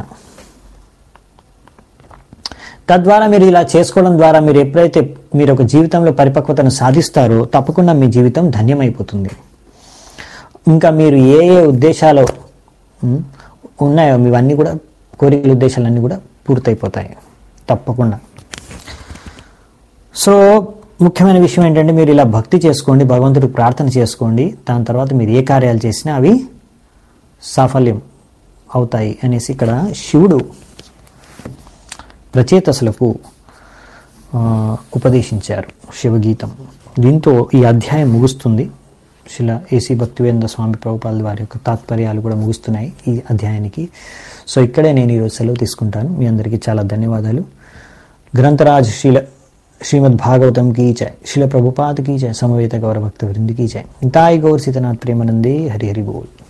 తద్వారా మీరు ఇలా చేసుకోవడం ద్వారా మీరు ఎప్పుడైతే మీరు ఒక జీవితంలో పరిపక్వతను సాధిస్తారో తప్పకుండా మీ జీవితం ధన్యమైపోతుంది ఇంకా మీరు ఏ ఏ ఉద్దేశాలు ఉమ్, ఉన్నాయో మీవన్నీ కూడా కోరికల ఉద్దేశాలన్నీ కూడా పూర్తయిపోతాయి తప్పకుండా సో ముఖ్యమైన విషయం ఏంటంటే మీరు ఇలా భక్తి చేసుకోండి భగవంతుడికి ప్రార్థన చేసుకోండి దాని తర్వాత మీరు ఏ కార్యాలు చేసినా అవి సాఫల్యం అవుతాయి అనేసి ఇక్కడ శివుడు రచయితసులకు ఆ, ఉపదేశించారు శివగీతం దీంతో ఈ అధ్యాయం ముగుస్తుంది శిల ఏసీ భక్తివేంద్ర స్వామి ప్రభుపాల్ వారి యొక్క తాత్పర్యాలు కూడా ముగుస్తున్నాయి ఈ అధ్యాయానికి సో ఇక్కడే నేను ఈరోజు సెలవు తీసుకుంటాను మీ అందరికీ చాలా ధన్యవాదాలు గ్రంథరాజ్ శీల శ్రీమద్ భాగవతం की जय शिल प्रभुपाद की जय समवेत गौर भक्त वृंद की जय ताई गौर सीतनाथ प्रेमानंदे हरि हरि बोल